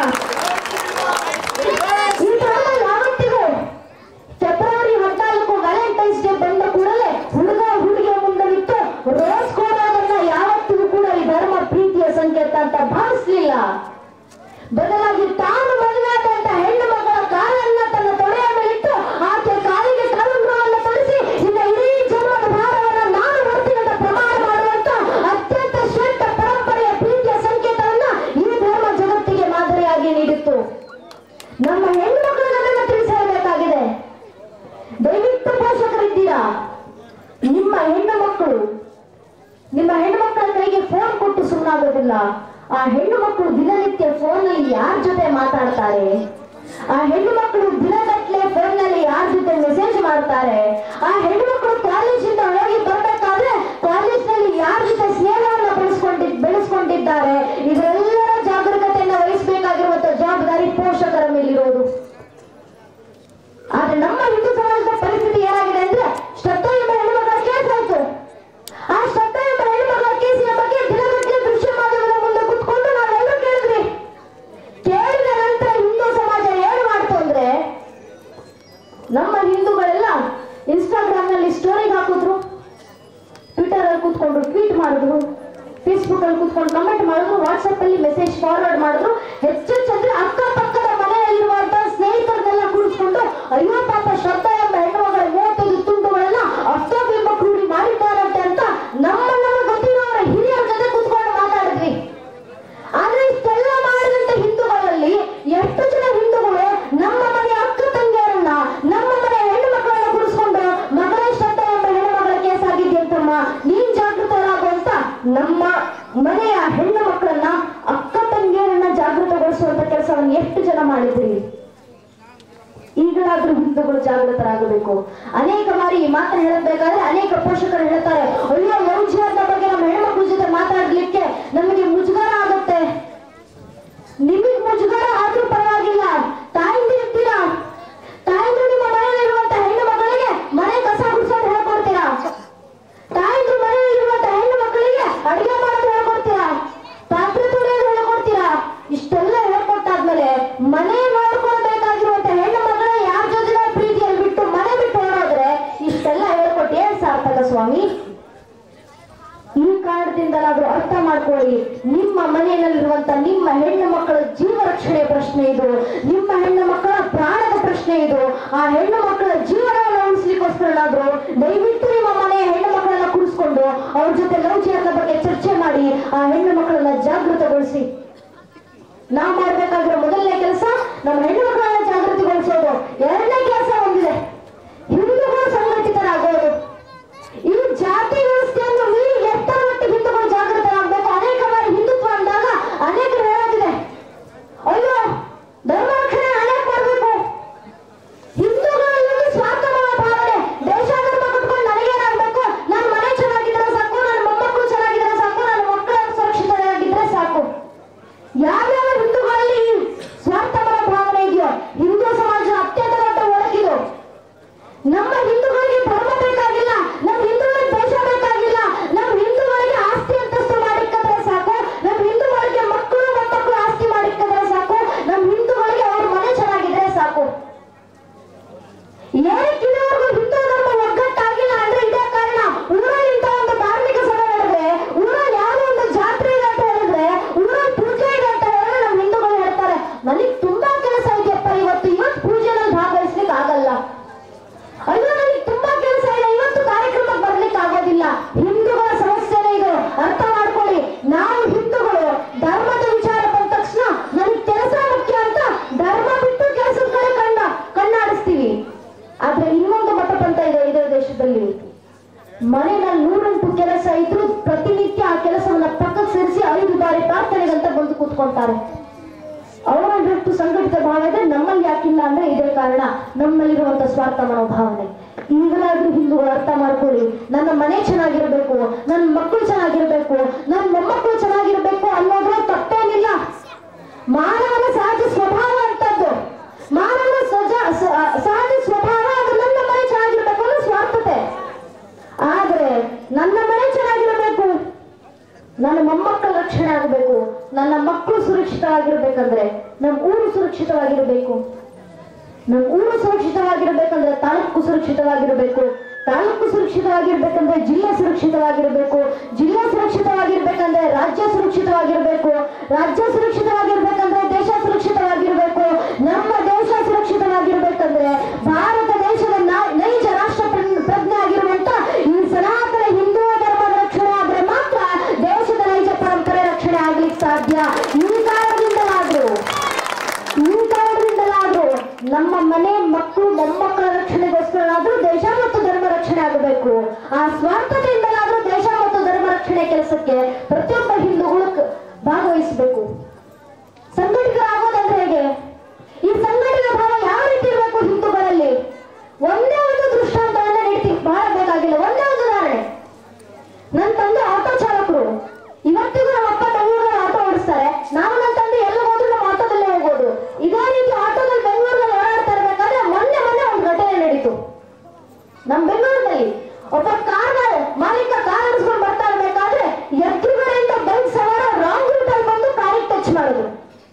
ಸಂಕೇತ ಈ ಧರ್ಮ ಯಾವತ್ತಿಗೂ ಫೆಬ್ರವರಿ ಹದಿನಾಲ್ಕು ವ್ಯಾಲೆಂಟೈನ್ಸ್ ಡೇ ಬಂದ ಕೂಡಲೇ ಹುಡುಗ ಹುಡುಗಿಯ ಮುಂದೆ ನಿಂತು ರೋಸ್ ಕೊಡೋದನ್ನ ಯಾವತ್ತಿಗೂ ಕೂಡ ಈ ಧರ್ಮ ಪ್ರೀತಿಯ ಸಂಕೇತ ಅಂತ ಭಾವಿಸ್ಲಿಲ್ಲ ಬದಲಾಗಿ ತಾನು ಮದುವೆಯಾದಂತ ಹೆಣ್ಣು ಮಗಳ ಕಾಲನ್ನ ತನ್ನ ತೊಡೆಯ ಮೇಲಿಟ್ಟು ಆಕೆ ಕಾಲಿಗೆ ಕರುಣವನ್ನು ತೊಡಿಸಿ ಇನ್ನ ಇಡೀ ಜನ್ಮದ ಭಾರವನ್ನ ನಾನು ಹೊರ್ತೀನಿ ಅಂತ ಪ್ರಮಾಣ ಮಾಡುವಂತ ಅತ್ಯಂತ ಶ್ರೇಷ್ಠ ಪರಂಪರೆಯ ಪ್ರೀತಿಯ ಸಂಕೇತವನ್ನ ಈ ಧರ್ಮ ಜಗತ್ತಿಗೆ ಮಾದರಿಯಾಗಿ ನೀಡಿತ್ತು ನಮ್ಮ ಹೆಣ್ಣು ಮಕ್ಕಳಿಗೆ ಅದನ್ನ ತಿಳಿಸಿ ಹೇಳಬೇಕಾಗಿದೆ ದಯವಿಟ್ಟು ಪೋಷಕರಿದ್ದೀರಾ ನಿಮ್ಮ ಹೆಣ್ಣು ಮಕ್ಕಳು ನಿಮ್ಮ ಹೆಣ್ಣು ಮಕ್ಕಳ ಕೈಗೆ ಫೋನ್ ಕೊಟ್ಟು ಸುಮ್ಮನಾಗೋದಿಲ್ಲ ಆ ಹೆಣ್ಣು ಮಕ್ಕಳು ದಿನನಿತ್ಯ ಫೋನ್ ನಲ್ಲಿ ಯಾರ ಜೊತೆ ಮಾತಾಡ್ತಾರೆ ಆ ಹೆಣ್ಣು ಮಕ್ಕಳು ದಿನಗಟ್ಲೆ ಫೋನ್ ನಲ್ಲಿ ಯಾರ ಜೊತೆ ಮೆಸೇಜ್ ಮಾಡ್ತಾರೆ ಆ ಹೆಣ್ಣು ಮಕ್ಕಳು ಕಾಲೇಜಿಂದ ಹೋಗಿ ಬರ್ಬೇಕಾದ್ರೆ ಕಾಲೇಜ್ ನಲ್ಲಿ ಯಾರ ಜೊತೆ ಸ್ನೇಹವನ್ನ ಬೆಳೆಸ್ಕೊಂಡಿ ಬೆಳೆಸ್ಕೊಂಡಿದ್ದಾರೆ ಇದೆಲ್ಲರ ಜಾಗರೂಕತೆಯನ್ನು ವಹಿಸಬೇಕಾಗಿರುವಂತ ಜವಾಬ್ದಾರಿ ಪೋಷಕರ ಮೇಲಿರೋದು ಆದ್ರೆ ನಮ್ಮ ಹಿಂದೂ ಸಮಾಜದ ಪರಿಸ್ಥಿತಿ ಏನಾಗಿದೆ ಅಂದ್ರೆ ಶ್ರದ್ಧಾ ಎಂಬ ಹೆಣ್ಣುಮಗಳ ಕೇಸ್ ಆಯ್ತು ಆ ಶ್ರದ್ಧಾ ಎಂಬ ಹೆಣ್ಣುಮಗಳ ಕೇಸಿನ ಬಗ್ಗೆ ದಿನಗಟ್ಟಲೆ ದೃಶ್ಯ ಮಾಧ್ಯಮದ ಮುಂದೆ ಕುತ್ಕೊಂಡು ನಾವೆಲ್ಲರೂ ಕೇಳಿದ್ವಿ ಕೇಳಿದ ನಂತರ ಹಿಂದೂ ಸಮಾಜ ಏನು ಮಾಡ್ತು ಅಂದ್ರೆ ನಮ್ಮ ಹಿಂದೂಗಳೆಲ್ಲ ಇನ್ಸ್ಟಾಗ್ರಾಮ್ ನಲ್ಲಿ ಸ್ಟೋರಿಗೆ ಹಾಕಿದ್ರು ಟ್ವಿಟರ್ ಅಲ್ಲಿ ಕೂತ್ಕೊಂಡು ಟ್ವೀಟ್ ಮಾಡಿದ್ರು ಫೇಸ್ಬುಕ್ ಅಲ್ಲಿ ಕೂತ್ಕೊಂಡು ಕಮೆಂಟ್ ಮಾಡಿದ್ರು ವಾಟ್ಸ್ಆಪ್ ಅಲ್ಲಿ ಮೆಸೇಜ್ ಫಾರ್ವರ್ಡ್ ಮಾಡಿದ್ರು ಹೆಚ್ಚೆಚ್ಚಂದ್ರೆ ಅಕ್ಕಪಕ್ಕದ ಮನೆಯಲ್ಲಿರುವಂತ ಸ್ನೇಹಿತರನ್ನೆಲ್ಲ ಕೂಡಿಸ್ಕೊಂಡು ಅಯ್ಯೋ ಪಾಪ ಶ್ರದ್ಧಾ ಎಂಬ ಹೆಣ್ಣುಮಗಳ ಮೂವತ್ತೈದು ತುಂಡುಗಳನ್ನ ಅಷ್ಟೊಂದು ಎಂಬ ಕ್ರೂಡಿ ಮಾಡಿದ್ದಾರಂತೆ ಅಂತ ನಮ್ಮ ನಮ್ಮ ಗೊತ್ತಿರೋರ ಹಿರಿಯರ ಜೊತೆ ಕೂತ್ಕೊಂಡು ಮಾತಾಡಿದ್ವಿ ಆದ್ರೆ ಇಷ್ಟೆಲ್ಲ ಮಾಡಿದಂತ ಹಿಂದೂಗಳಲ್ಲಿ ಎಷ್ಟು ಜನ ಹಿಂದೂಗಳು ನಮ್ಮ ಮನೆಯ ಅಕ್ಕ ತಂಗಿಯರನ್ನ ನಮ್ಮ ಮನೆಯ ಹೆಣ್ಣು ಮಕ್ಕಳನ್ನ ಕೂರಿಸ್ಕೊಂಡು ಮಗಳೇ ಶ್ರದ್ಧಾ ಎಂಬ ಹೆಣ್ಣು ಮಗಳ ಕೇಸ್ ಆಗಿದ್ಯಂತಮ್ಮ ನೀನ್ ಜಾಗೃತರಾಗುವಂತ ನಮ್ಮ ಮನೆಯ ಹೆಣ್ಣು ಮಕ್ಕಳನ್ನ ಅಕ್ಕ ತಂಗಿಯರನ್ನ ಜಾಗೃತಗೊಳಿಸುವಂತ ಕೆಲಸವನ್ನು ಎಷ್ಟು ಜನ ಮಾಡಿದ್ರಿ ಈಗಲಾದ್ರೂ ಹಿಂದೂಗಳು ಜಾಗೃತರಾಗಬೇಕು ಅನೇಕ ಬಾರಿ ಈ ಮಾತನ್ನ ಹೇಳಬೇಕಾದ್ರೆ ಅನೇಕ ಪೋಷಕರು ಹೇಳ್ತಾರೆ ಅಯ್ಯೋ ಲವ್ ಜಿಹಾದ್ ಬಗ್ಗೆ ನಮ್ಮ ಹೆಣ್ಮಕ್ಳ ಜೊತೆ ಮಾತಾಡ್ಲಿಕ್ಕೆ ನಮಗೆ ಮುಜುಗರ ಆಗುತ್ತೆ ನಿಮಗೆ ಮುಜುಗರ ಆದ್ರೂ ಪರವಾಗಿಲ್ಲ ತಾಯಿಂದಿರ್ತೀರಾ ತಾಯಿಂದ್ರು ನಿಮ್ಮ ಮನೆಯಲ್ಲಿರುವಂತ ಹೆಣ್ಣು ಮಕ್ಕಳಿಗೆ ಮನೆ ಕಸ ಗುಡಿಸೋದು ಹೇಳ್ಕೊಡ್ತೀರಾ ತಾಯಿಂದ್ರು ಮನೆಯಲ್ಲಿರುವಂತ ಹೆಣ್ಣು ಮಕ್ಕಳಿಗೆ ಅಡಿಗೆ ಮಾಡೋದು ಹೇಳ್ಕೊಡ್ತೀರಾ ಪಾತ್ರೆ ತೊಳೆಯೋದು ಹೇಳ್ಕೊಡ್ತೀರಾ ಇಷ್ಟೆಲ್ಲ ಹೇಳ್ಕೊಟ್ಟಾದ್ಮೇಲೆ ಮನೆ ನೋಡ್ಕೊಳ್ಬೇಕಾಗಿರುವಂತ ಹೆಣ್ಣು ಮಕ್ಕಳ ಯಾರ ಜೊತೆ ಪ್ರೀತಿಯಲ್ಲಿ ಬಿಟ್ಟು ಮನೆ ಬಿಟ್ಟು ಹೊರಡೋದ್ರೆ ಇಷ್ಟೆಲ್ಲ ಹೇಳ್ಕೊಟ್ಟು ಏನ್ ಸಾರ್ಥಕ ಸ್ವಾಮಿ ಈ ಕಾರಣದಿಂದಲಾದ್ರೂ ಅರ್ಥ ಮಾಡ್ಕೊಳ್ಳಿ ನಿಮ್ಮ ಮನೆಯಲ್ಲಿರುವಂತ ನಿಮ್ಮ ಹೆಣ್ಣು ಮಕ್ಕಳ ಜೀವ ರಕ್ಷಣೆ ಪ್ರಶ್ನೆ ಇದು ನಿಮ್ಮ ಹೆಣ್ಣು ಮಕ್ಕಳ ಪ್ರಾಣದ ಪ್ರಶ್ನೆ ಇದು ಆ ಹೆಣ್ಣು ಮಕ್ಕಳ ಜೀವನವನ್ನು ಉಳಿಸ್ಲಿಕ್ಕೋಸ್ಕರನಾದ್ರೂ ದಯವಿಟ್ಟು ನಿಮ್ಮ ಮನೆಯ ಹೆಣ್ಣು ಮಕ್ಕಳನ್ನ ಕೂರಿಸ್ಕೊಂಡು ಅವ್ರ ಜೊತೆ ಲವ್ ಜಿಹಾದ್ನ ಬಗ್ಗೆ ಚರ್ಚೆ ಮಾಡಿ ಆ ಹೆಣ್ಣು ಮಕ್ಕಳನ್ನ ಜಾಗೃತಗೊಳಿಸಿ ನಾವು ಮಾಡ್ಬೇಕಾಗಿರೋ ಮೊದಲನೇ ಕೆಲಸ ನಮ್ಮ ಹೆಣ್ಣು ಮಕ್ಕಳನ್ನ ಜಾಗೃತಿಗೊಳಿಸೋದು ಎರಡನೇ ಕೆಲಸ ಒಂದಿದೆ ಹಿಂದೂಗಳು ಸಂಘಟಿತರಾಗೋದು ಈ ಜಾತಿ ವ್ಯವಸ್ಥೆಯನ್ನು ಮೀರಿ ಎತ್ತರ ಮಟ್ಟಿಗೆ ಹಿಂದೂಗಳು ಜಾಗೃತರಾಗಬೇಕು ಅನೇಕ ಬಾರಿ ಹಿಂದುತ್ವ ಅಂದಾಗ ಅನೇಕರು ಹೇಳೋದಿದೆ ಅಯ್ಯೋ ಧರ್ಮ ರಕ್ಷಣೆ ಅನೇಕ ಮಾಡಬೇಕು ಹಿಂದೂಗಳಲ್ಲಿ ಸ್ವಾರ್ಥ ಭಾವನೆ ದೇಶ ಧರ್ಮ ಕಟ್ಕೊಂಡು ನನಗೇನಾಗಬೇಕು ನನ್ನ ಮನೆ ಚೆನ್ನಾಗಿದ್ರೆ ಸಾಕು ನನ್ನ ಮೊಮ್ಮಕ್ಕಳು ಚೆನ್ನಾಗಿದ್ರೆ ಸಾಕು ನನ್ನ ಮಕ್ಕಳು ಸುರಕ್ಷಿತರಾಗಿದ್ರೆ ಸಾಕು ಯಾವ್ಯಾವ ಹಿಂದೂಗಳಲ್ಲಿ ಈ ಸ್ವಾರ್ಥಪರ ಭಾವನೆ ಇದೆಯೋ ಹಿಂದೂ ಸಮಾಜ ಅತ್ಯಂತ ದೊಡ್ಡ ಒಳಗಿದು ನಮ್ಮ ಹಿಂದೂಗಳಿಗೆ ಧರ್ಮ ಬೇಕಾಗಿಲ್ಲ ನಮ್ಮ ಹಿಂದೂಗಳಿಗೆ ದೇಶ ಬೇಕಾಗಿಲ್ಲ ನಮ್ಮ ಹಿಂದೂಗಳಿಗೆ ಆಸ್ತಿ ಅಂತಸ್ತು ಮಾಡಿಕ್ಕಂದ್ರೆ ಸಾಕು ನಮ್ಮ ಹಿಂದೂಗಳಿಗೆ ಮಕ್ಕಳು ಮೊಮ್ಮಕ್ಕಳು ಆಸ್ತಿ ಮಾಡಿಕ್ಕಂದ್ರೆ ಸಾಕು ನಮ್ಮ ಹಿಂದೂಗಳಿಗೆ ಅವ್ರ ಮನೆ ಚೆನ್ನಾಗಿದ್ರೆ ಸಾಕು ಏನಕ್ಕೆ ಇದುವರೆಗೂ ಹಿಂದೂ ಧರ್ಮ ಒಗ್ಗಟ್ಟಾಗಿಲ್ಲ ಅಂದ್ರೆ ಇದೇ ಕಾರಣ ಊರಲ್ಲಿ ಇಂಥ ಒಂದು ಧಾರ್ಮಿಕ ಸಭೆ ನಡೆದ್ರೆ ಊರಲ್ಲಿ ಯಾವುದೋ ಒಂದು ಜಾತ್ರೆ ಇದೆ ಅಂತ ಹೇಳಿದ್ರೆ ಊರಲ್ಲಿ ಪೂಜೆ ಇದೆ ಅಂತ ಹೇಳಿದ್ರೆ ನಮ್ಮ ಹಿಂದೂಗಳು ಹೇಳ್ತಾರೆ ನನಗೆ ತುಂಬಾ ಕೆಲಸ ಇದೆಯಪ್ಪ ಇವತ್ತು ಇವತ್ತು ಪೂಜೆನಲ್ಲಿ ಭಾಗವಹಿಸ್ಲಿಕ್ಕೆ ಆಗಲ್ಲ ಅಯ್ಯೋ ನನಗೆ ತುಂಬಾ ಕೆಲಸ ಇದೆ ಇವತ್ತು ಕಾರ್ಯಕ್ರಮಕ್ಕೆ ಬರ್ಲಿಕ್ಕೆ ಆಗೋದಿಲ್ಲ ಹಿಂದೂಗಳ ಸಮಸ್ಯೆನೇ ಇದು ಅರ್ಥ ಮಾಡ್ಕೊಳ್ಳಿ ನಾವು ಹಿಂದೂಗಳು ಧರ್ಮದ ವಿಚಾರ ಬಂದ ತಕ್ಷಣ ನನಗೆ ಕೆಲಸ ಮುಖ್ಯ ಅಂತ ಧರ್ಮ ಬಿಟ್ಟು ಕೆಲಸದ ಕಡೆ ಕಣ್ಣ ಕಣ್ಣಾಡಿಸ್ತೀವಿ ಆದ್ರೆ ಇನ್ನೊಂದು ಮತಪಂಥ ಇದೆ ಇದೇ ದೇಶದಲ್ಲಿ ಮನೆಯಲ್ಲಿ ನೂರೆಂಟು ಕೆಲಸ ಇದ್ರೂ ಪ್ರತಿನಿತ್ಯ ಆ ಕೆಲಸವನ್ನ ಪಕ್ಕಕ್ಕೆ ಸೇರಿಸಿ ಐದು ಬಾರಿ ಪ್ರಾರ್ಥನೆಗಂತ ಬಂದು ಕೂತ್ಕೊಂತಾರೆ ಅವರಷ್ಟು ಸಂಘಟಿತ ಭಾವ ಇದೆ ನಮ್ಮಲ್ಲಿ ಯಾಕಿಲ್ಲ ಅಂದ್ರೆ ಇದೇ ಕಾರಣ ನಮ್ಮಲ್ಲಿರುವಂತ ಸ್ವಾರ್ಥ ಮನೋಭಾವನೆ ಈಗಲಾದ್ರೂ ಹಿಂದೂಗಳು ಅರ್ಥ ಮಾಡ್ಕೊಳ್ಳಿ ನನ್ನ ಮನೆ ಚೆನ್ನಾಗಿರ್ಬೇಕು ನನ್ನ ಮಕ್ಕಳು ಚೆನ್ನಾಗಿರ್ಬೇಕು ನನ್ನ ಮೊಮ್ಮಕ್ಕಳು ಚೆನ್ನಾಗಿರ್ಬೇಕು ಅನ್ನೋದು ತಪ್ಪೇನಿಲ್ಲ ಮಾನವನ ಸಹಜ ಸ್ವಭಾವ ಅಂತದ್ದು ಮಾನವನ ಸಜ ಸ- ಸಹಜ ಸ್ವಭಾವ ಅದು ನನ್ನ ಮನೆ ಚೆನ್ನಾಗಿರ್ಬೇಕು ಅನ್ನೋ ಸ್ವಾರ್ಥತೆ ಆದ್ರೆ ನನ್ನ ಮನೆ ಚೆನ್ನಾಗಿರಬೇಕು ನನ್ನ ಮೊಮ್ಮಕ್ಕಳ ರಕ್ಷಣೆ ಆಗಬೇಕು ನನ್ನ ಮಕ್ಕಳು ಸುರಕ್ಷಿತವಾಗಿರ್ಬೇಕಂದ್ರೆ ನಮ್ಮ ಊರು ಸುರಕ್ಷಿತವಾಗಿರಬೇಕು ನಮ್ಮ ಊರು ಸುರಕ್ಷಿತವಾಗಿರ್ಬೇಕಂದ್ರೆ ತಾಲೂಕು ಸುರಕ್ಷಿತವಾಗಿರಬೇಕು ತಾಲೂಕು ಸುರಕ್ಷಿತವಾಗಿರ್ಬೇಕಂದ್ರೆ ಜಿಲ್ಲೆ ಸುರಕ್ಷಿತವಾಗಿರಬೇಕು ಜಿಲ್ಲೆ ಸುರಕ್ಷಿತವಾಗಿರ್ಬೇಕಂದ್ರೆ ರಾಜ್ಯ ಸುರಕ್ಷಿತವಾಗಿರ್ಬೇಕು ರಾಜ್ಯ ಸುರಕ್ಷಿತವಾಗಿರ್ಬೇಕಂದ್ರೆ ದೇಶ ಸುರಕ್ಷಿತವಾಗಿರ್ಬೇಕು ನಮ್ಮ ದೇಶ ಸುರಕ್ಷಿತವಾಗಿರ್ಬೇಕಂದ್ರೆ ಭಾರತ ದೇಶದ ನಾ- ನೈಜ ರಾಷ್ಟ್ರ ಪ್ರ- ಪ್ರಜ್ಞೆ ಆಗಿರುವಂತ ಈ ಸನಾತನ ಹಿಂದೂ ಧರ್ಮದ ರಕ್ಷಣೆ ಆದ್ರೆ ಮಾತ್ರ ದೇಶದ ನೈಜ ಪರಂಪರೆ ರಕ್ಷಣೆ ಆಗ್ಲಿಕ್ಕೆ ಸಾಧ್ಯ ಈ ಕಾರಣದಿಂದಲಾದ್ರೂ ಈ ಕಾರಣದಿಂದಲಾದ್ರೂ ನಮ್ಮ ಮನೆ ಮಕ್ಕಳು ಮೊಮ್ಮಕ್ಕಳ ರಕ್ಷಣೆಗೋಸ್ಕರನಾದ್ರೂ ದೇಶ ಮತ್ತು ಧರ್ಮ ರಕ್ಷಣೆ ಆಗಬೇಕು ಆ ಸ್ವಾರ್ಥತೆಯಿಂದಲಾದ್ರೂ ದೇಶ ಮತ್ತು ಧರ್ಮ ರಕ್ಷಣೆ ಕೆಲಸಕ್ಕೆ ಪ್ರತಿಯೊಬ್ಬ ಹಿಂದೂಗಳು ಕ- ಭಾಗವಹಿಸಬೇಕು ಸಂಘಟಿತರಾಗೋದಂದ್ರೆ ಹೇಗೆ ಈ ಸಂಘಟಿತ ಭಾವ ಯಾವ ರೀತಿ ಇರಬೇಕು ಹಿಂದೂಗಳಲ್ಲಿ ಒಂದೇ ಒಂದು ದೃಷ್ಟಾಂತವನ್ನ ನೀಡ್ತೀನಿ ಬಹಳ ಬೇಕಾಗಿಲ್ಲ ಒಂದೇ ಒಂದು ಉದಾಹರಣೆ ನನ್ನ ತಂದೆ ಆಟೋ ಚಾಲಕರು ಇವತ್ತಿಗೂ ನಮ್ಮ ಅಪ್ಪ ಬೆಂಗಳೂರಲ್ಲಿ ಆಟೋ ಓಡಿಸ್ತಾರೆ ನಾವು ನನ್ನ ತಂದೆ ಎಲ್ಲ ಹೋದ್ರು ನಮ್ಮ ಆಟೋದಲ್ಲೇ ಹೋಗೋದು ಇದೇ ರೀತಿ ಆಟೋದಲ್ಲಿ ಬೆಂಗಳೂರಲ್ಲಿ ಓಡಾಡ್ತಾ ಇರ್ಬೇಕಾದ್ರೆ ಮೊನ್ನೆ ಮೊನ್ನೆ ಒಂದು ಘಟನೆ ನಡೀತು ನಮ್ಮ ಬೆಂಗಳೂರಿನಲ್ಲಿ ಒಬ್ಬ ಕಾರ್ ಮಾಲೀಕ ಕಾರ್ ನಡೆಸ್ಕೊಂಡು ಬರ್ತಾ ಇರ್ಬೇಕಾದ್ರೆ ಎದುರುಗಡೆಯಿಂದ ಬೈಕ್ ಸವಾರ ರಾಂಗ್ ರೂಟ್ ಅಲ್ಲಿ ಬಂದು ಕಾರಿಗೆ ಟಚ್ ಮಾಡಿದ್ರು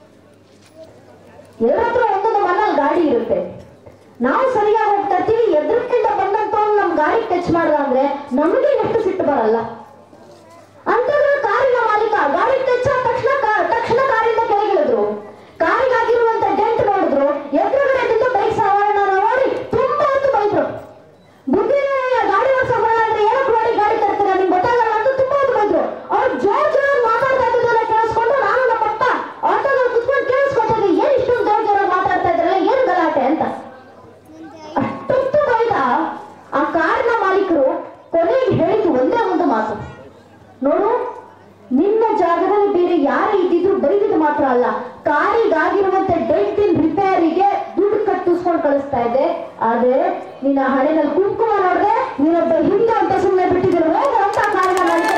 ಎಲ್ಲರ ಹತ್ರ ಒಂದೊಂದು ಮನೇಲಿ ಗಾಡಿ ಇರುತ್ತೆ ನಾವು ಸರಿಯಾಗಿ ಹೋಗ್ತಾ ಇರ್ತೀವಿ ಎದುರಿನಿಂದ ಬಂದಂತವ್ನು ನಮ್ ಗಾಡಿ ಟಚ್ ಮಾಡ್ದ ಅಂದ್ರೆ ನಮಗೆ ಎಷ್ಟು ಸಿಟ್ಟು ಬರಲ್ಲ ಅಂತಂದ್ರೆ ಕಾರಿನ ಮಾಲೀಕ ಗಾಡಿ ಟಚ್ ಆದ ತಕ್ಷಣ ಕಾ- ತಕ್ಷಣ ಕಾರಿಂದ ಕೆಳಗಿಳಿದ್ರು ಕಾರಿಗೆ ಆಗಿರುವಂತ ಡೆಂಟ್ ನೋಡಿದ್ರು ಎದುರುಗಡೆದಿಂದ ಬೈಕ್ ಸವಾರನ ನೋಡಿ ತುಂಬಾ ಹೊತ್ತು ಬೈದ್ರು ಬುದ್ಧಿನೇ ಗಾಡಿ ಓಡಿಸೋಕ್ ಬರಲ್ಲ ಅಂದ್ರೆ ಏನಕ್ಕೆ ನೋಡಿ ಗಾಡಿ ತರ್ತೀರಾ ನಿಮ್ಗೆ ಗೊತ್ತಾಗಲ್ಲ ಅಂತ ತುಂಬಾ ಹೊತ್ತು ಬೈದ್ರು ಅವ್ರು ಜೋರ್ ಜೋರಾಗಿ ಮಾತಾಡ್ತಾ ಇದ್ದದನ್ನ ಕೇಳಿಸ್ಕೊಂಡು ನಾನು ನಮ್ಮ ಅಪ್ಪ ಆಟೋದಲ್ಲಿ ಕುತ್ಕೊಂಡು ಕೇಳಿಸ್ಕೊತಿದ್ದೆ ಏನ್ ಇಷ್ಟೊಂದು ಜೋರ್ ಜೋರಾಗಿ ಮಾತಾಡ್ತಾ ಇದ್ರಲ್ಲ ಏನ್ ಗಲಾಟೆ ಅಂತ ಅಷ್ಟೊತ್ತು ಬೈದ ಆ ಕಾರಿನ ಮಾಲೀಕರು ಕೊನೆಗೆ ಹೇಳಿದ್ದು ಒಂದೇ ಒಂದು ಮಾತು ನೋಡು ನಿನ್ನ ಜಾಗದಲ್ಲಿ ಬೇರೆ ಯಾರೇ ಇದ್ದಿದ್ರು ಬೈದಿದ್ದು ಮಾತ್ರ ಅಲ್ಲ ಕಾರಿಗಾಗಿರುವಂತೆ ಡೆಂಟಿನ್ ರಿಪೇರಿಗೆ ದುಡ್ಡು ಕಟ್ಟು ಮುಗಿಸ್ಕೊಂಡು ಕಳಿಸ್ತಾ ಇದ್ದೆ ಆದ್ರೆ ನಿನ್ನ ಹಣೆನಲ್ಲಿ ಕುಂಕುಮ ನೋಡಿದೆ ನೀನೊಬ್ಬ ಹಿಂದೂ ಅಂತ ಸುಮ್ಮನೆ ಬಿಟ್ಟಿದ್ರು ಹೋಗ ಅಂತ ಕಾರಣ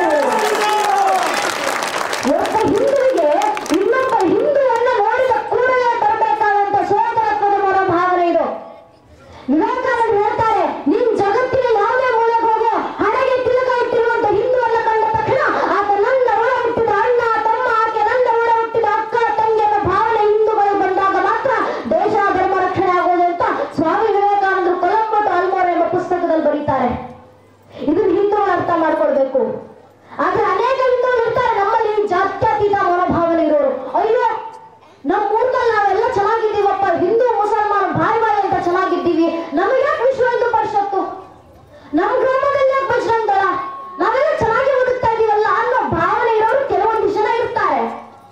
ಒಬ್ಬ ಹಿಂದುವಿಗೆ ಇನ್ನೊಬ್ಬ ಹಿಂದುವನ್ನ ನೋಡಿದ ಕೂಡಲೇ ಬರಬೇಕಾದಂತ ಸೋದರತ್ವದ ಮನೋಭಾವನೆ ಇದು ವಿವೇಕಾನಂದ ಹೇಳ್ತಾರೆ ನಿನ್ ಜಗತ್ತಿನ ಯಾವುದೇ ಮೂಲೆಗೆ ಹೋಗೋ ಹಣೆಗೆ ತಿಲಕ ಇಟ್ಟಿರುವಂತ ಹಿಂದುವನ್ನ ಕಂಡ ತಕ್ಷಣ ಆತ ನನ್ನ ಒಳ ಹುಟ್ಟಿದ ಅಣ್ಣ ತಮ್ಮ ಆಕೆ ನನ್ನ ಒಳ ಹುಟ್ಟಿದ ಅಕ್ಕ ತಂಗಿ ಅನ್ನೋ ಭಾವನೆ ಹಿಂದೂಗಳು ಬಂದಾಗ ಮಾತ್ರ ದೇಶ ಧರ್ಮ ರಕ್ಷಣೆ ಆಗೋದು ಅಂತ ಸ್ವಾಮಿ ವಿವೇಕಾನಂದರು ಕೊಲಂಬೋ ಟು ಅಲ್ಮೋರ್ ಎಂಬ ಪುಸ್ತಕದಲ್ಲಿ ಬರೀತಾರೆ ಇದನ್ನ ಹಿಂದೂಗಳು ಅರ್ಥ ಮಾಡ್ಕೊಳ್ಬೇಕು ಆದ್ರೆ ಅನೇಕ ಹಿಂದೂಗಳು ಇರ್ತಾರೆ ನಮ್ಮಲ್ಲಿ ಜಾತ್ಯತೀತ ಮನೋಭಾವನೆ ಇರೋರು ಅಯ್ಯೋ ನಮ್ಮ ಊರ್ನಲ್ಲಿ ನಾವೆಲ್ಲ ಚೆನ್ನಾಗಿದ್ದೀವಪ್ಪ ಹಿಂದೂ ಮುಸಲ್ಮಾನ್ ಭಾರಿ ಭಾರಿ ಅಂತ ಚೆನ್ನಾಗಿದ್ದೀವಿ ನಮಗೆ ಯಾಕೆ ವಿಶ್ವ ಹಿಂದೂ ಪರಿಷತ್ತು ನಮ್ಮ ಗ್ರಾಮದಲ್ಲಿ ಯಾಕೆ ಬಜರಂಗ ದಳ ನಾವೆಲ್ಲ ಚೆನ್ನಾಗಿ ಬದುಕ್ತಾ ಇದೀವಲ್ಲ ಅನ್ನೋ ಭಾವನೆ ಇರೋರು ಕೆಲವೊಂದು ಜನ ಇರ್ತಾರೆ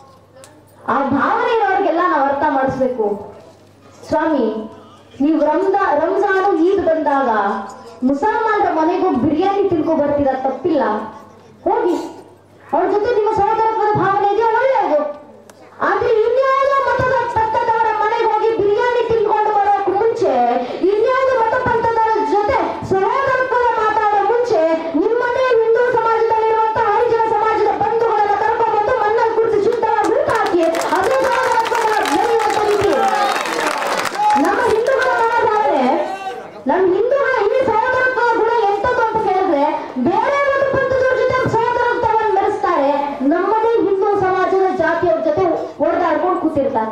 ಆ ಭಾವನೆ ಇರೋರಿಗೆಲ್ಲ ನಾವು ಅರ್ಥ ಮಾಡಿಸ್ಬೇಕು ಸ್ವಾಮಿ ನೀವು ರಂಜಾ ರಂಜಾನು ಈದ್ ಬಂದಾಗ ಮುಸಲ್ಮಾನರ ಮನೆಗೂ ಬಿರಿಯಾನಿ ತಿನ್ಕೊ ಬರ್ತೀರಾ ತಪ್ಪಿಲ್ಲ ಹೋಗಿ ಅವ್ರ ಜೊತೆ ನಿಮ್ಮ ಸಹೋದರತ್ವದ ಭಾವನೆ ಇದೆಯಾ ಒಳ್ಳೆಯದು ಆದ್ರೆ ಇನ್ಯಾವುದೋ ಮತದ ಪಂಥದವರ ಮನೆಗೆ ಹೋಗಿ ಬಿರಿಯಾನಿ ತಿನ್ಕೊಂಡು ಬರೋಕ್ ಮುಂಚೆ ಇನ್ಯಾವುದೋ ಮತ ಪಂಥದವರ ಜೊತೆ ಸಹೋದರತ್ವದ ಮಾತಾಡೋ ಮುಂಚೆ ನಿಮ್ಮದೇ ಹಿಂದೂ ಸಮಾಜದಲ್ಲಿರುವಂತಹ ಹರಿಜನ ಸಮಾಜದ ಬಂಧುಗಳನ್ನ ಕರ್ಕೊಂಡ್ಬಂದು ಮಣ್ಣಲ್ಲಿ ಕುಡಿಸಿ ಶುದ್ಧವಾಗಿ ಊಟ ಹಾಕಿ ಅದೇ ಸಹೋದರತ್ವದ ಬೆಳೆಯುವಂತ ರೀತಿ ನಮ್ಮ ಹಿಂದೂಗಳ ಮನೋಭಾವನೆ ನಮ್ಮ ಹಿಂದೂಗಳ ಈ ಸಹೋದರತ್ವ ಗುಣ ಎಂತದ್ದು ಅಂತ ಕೇಳಿದ್ರೆ ಬೇರೆ ಒಂದು ಪಂಥದವ್ರ ಜೊತೆ ಸಹೋದರತ್ವವನ್ನು ಮೆರೆಸ್ತಾರೆ ನಮ್ಮದೇ ಹಿಂದೂ ಸಮಾಜದ ಜಾತಿಯವ್ರ ಜೊತೆ ಹೊಡೆದಾಡ್ಕೊಂಡು ಕೂತಿರ್ತಾರೆ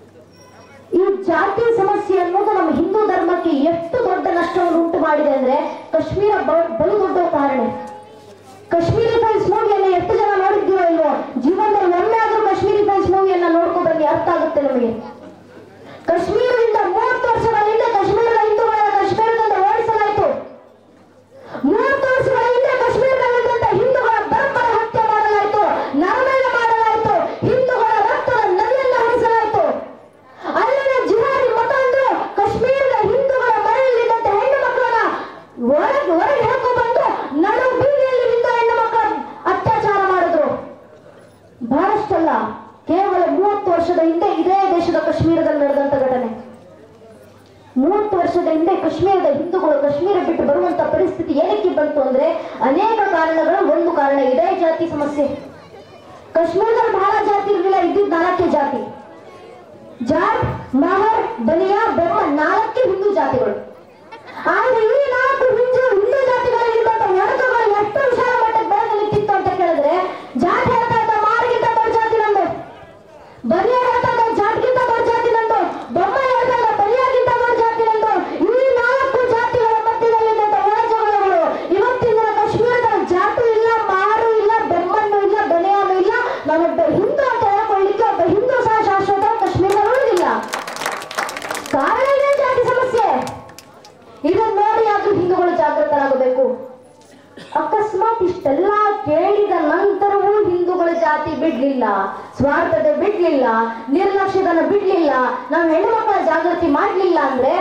ಈ ಜಾತಿ ಸಮಸ್ಯೆ ಅನ್ನೋದು ನಮ್ಮ ಹಿಂದೂ ಧರ್ಮಕ್ಕೆ ಎಷ್ಟು ದೊಡ್ಡ ನಷ್ಟವನ್ನು ಉಂಟು ಮಾಡಿದೆ ಅಂದ್ರೆ ಕಾಶ್ಮೀರ ಬ- ಬಲು ದೊಡ್ಡ ಕಾರಣ ಕಾಶ್ಮೀರಿ ಫೈಲ್ಸ್ ಮೂವಿಯನ್ನ ಎಷ್ಟು ಜನ ನೋಡಿದ್ದೀರೋ ಇಲ್ವೋ ಜೀವನದಲ್ಲಿ ಒಮ್ಮೆ ಆದ್ರೂ ಕಾಶ್ಮೀರಿ ಫೈಲ್ಸ್ ಮೂವಿಯನ್ನ ನೋಡ್ಕೊ ಬನ್ನಿ ಅರ್ಥ ಆಗುತ್ತೆ ನಮಗೆ ಕಾಶ್ಮೀರದಿಂದ ಮೂವತ್ತು ವರ್ಷಗಳ ಹಿಂದೆ ಕಾಶ್ಮೀರದ ಹಿಂದೂಗಳನ್ನ ಕಾಶ್ಮೀರದಿಂದ ಓಡಿಸಲಾಯಿತು ಮೂವತ್ತು ವರ್ಷಗಳ ಹಿಂದೆ ಕಾಶ್ಮೀರದಲ್ಲಿದ್ದಂತ ಹಿಂದೂಗಳ ಬರ್ಬರ ಹತ್ಯೆ ಮಾಡಲಾಯಿತು ನರಮೇಧ ಮಾಡಲಾಯಿತು ಹಿಂದೂಗಳ ರಕ್ತದ ನದಿಯನ್ನ ಹರಿಸಲಾಯಿತು ಅಲ್ಲಿನ ಜಿಹಾದಿ ಮತ ಅಂದ್ರು ಕಾಶ್ಮೀರದ ಹಿಂದೂಗಳ ಮನೆಯಲ್ಲಿದ್ದಂತ ಹೆಣ್ಣು ಮಕ್ಕಳನ್ನ ಹೊರಗೆ ಹೊರಗೆ ಹಾಕೊಂಡು ಬಂದು ನಡು ಬೀದಿಯಲ್ಲಿ ಹಿಂದೂ ಹೆಣ್ಣು ಮಕ್ಕಳ ಅತ್ಯಾಚಾರ ಮಾಡಿದ್ರು ಬಹಳಷ್ಟಲ್ಲ ಕೇವಲ ಮೂವತ್ತು ವರ್ಷದ ಹಿಂದೆ ಇದೇ ದೇಶದ ಕಾಶ್ಮೀರದಲ್ಲಿ ನಡೆದಂತ ಘಟನೆ ಮೂವತ್ತು ವರ್ಷದ ಹಿಂದೆ ಕಾಶ್ಮೀರದ ಹಿಂದೂಗಳು ಕಾಶ್ಮೀರ ಬಿಟ್ಟು ಬರುವಂತ ಪರಿಸ್ಥಿತಿ ಏನಕ್ಕೆ ಬಂತು ಅಂದ್ರೆ ಅನೇಕ ಕಾರಣಗಳು ಒಂದು ಕಾರಣ ಇದೇ ಜಾತಿ ಸಮಸ್ಯೆ ಕಾಶ್ಮೀರದಲ್ಲಿ ಬಹಳ ಜಾತಿ ಇರಲಿಲ್ಲ ಇದ್ದಿದ್ದು ನಾಲ್ಕೇ ಜಾತಿ ಜಾಟ್ ಮಹರ್ ಬಲಿಯಾ ಬೆಮ್ಮ ನಾಲ್ಕೇ ಹಿಂದೂ ಜಾತಿಗಳು ಆದ್ರೆ ಈ ನಾಲ್ಕು ಹಿಂದೂ ಹಿಂದೂ ಜಾತಿಗಳಲ್ಲಿದ್ದಂತ ಒಡಕುಗಳು ಎಷ್ಟು ವಿಶಾಲ ಮಟ್ಟಕ್ಕೆ ಬೆಳೆದು ನಿಂತಿತ್ತು ಅಂತ ಕೇಳಿದ್ರೆ ಜಾತಿ ಹೇಳ್ತಾ ಇದ್ದ ಮಾರಿಗಿಂತ ದೊಡ್ಡ ಜಾತಿ ನಂದು ಬಲಿಯ ಹೇಳ್ತಾ ಇದ್ದ ಜಾಟ್ಗಿಂತ ದೊಡ್ಡ ಜಾತಿ ನಂದು ಬೊಮ್ಮ ಹೇಳ್ತಾ ಇದ್ದ ಬಲಿಯಾಗಿಂತ ದೊಡ್ಡ ಜಾತಿ ನಂದು ಈ ನಾಲ್ಕು ಜಾತಿಗಳ ಮಧ್ಯದಲ್ಲಿದ್ದಂತ ಒಳಜಗಳಗಳು ಇವತ್ತಿನ ದಿನ ಕಾಶ್ಮೀರದಲ್ಲಿ ಜಾತಿ ಇಲ್ಲ ಮಾರು ಇಲ್ಲ ಬೆಮ್ಮಣ್ಣು ಇಲ್ಲ ಬಲಿಯಾನು ಇಲ್ಲ ನಾನೊಬ್ಬ ಹಿಂದೂ ಅಂತ ಹೇಳ್ಕೊಳ್ಳಿಕ್ಕೆ ಒಬ್ಬ ಹಿಂದೂ ಸಹ ಶಾಶ್ವತ ಕಾಶ್ಮೀರದಲ್ಲಿ ಉಳಿದಿಲ್ಲ ಕಾರಣ ಇದೆ ಜಾತಿ ಸಮಸ್ಯೆ ಇದನ್ನ ನೋಡಿ ಆದ್ರೂ ಹಿಂದೂಗಳು ಜಾಗೃತರಾಗಬೇಕು ಅಕಸ್ಮಾತ್ ಇಷ್ಟೆಲ್ಲ ಕೇಳಿದ ನಂತರವೂ ಹಿಂದೂಗಳ ಜಾತಿ ಬಿಡ್ಲಿಲ್ಲ ಸ್ವಾರ್ಥತೆ ಬಿಡ್ಲಿಲ್ಲ ನಿರ್ಲಕ್ಷ್ಯದನ್ನ ಬಿಡ್ಲಿಲ್ಲ ನಾವು ಹೆಣ್ಣು ಮಕ್ಕಳ ಜಾಗೃತಿ ಮಾಡ್ಲಿಲ್ಲ ಅಂದ್ರೆ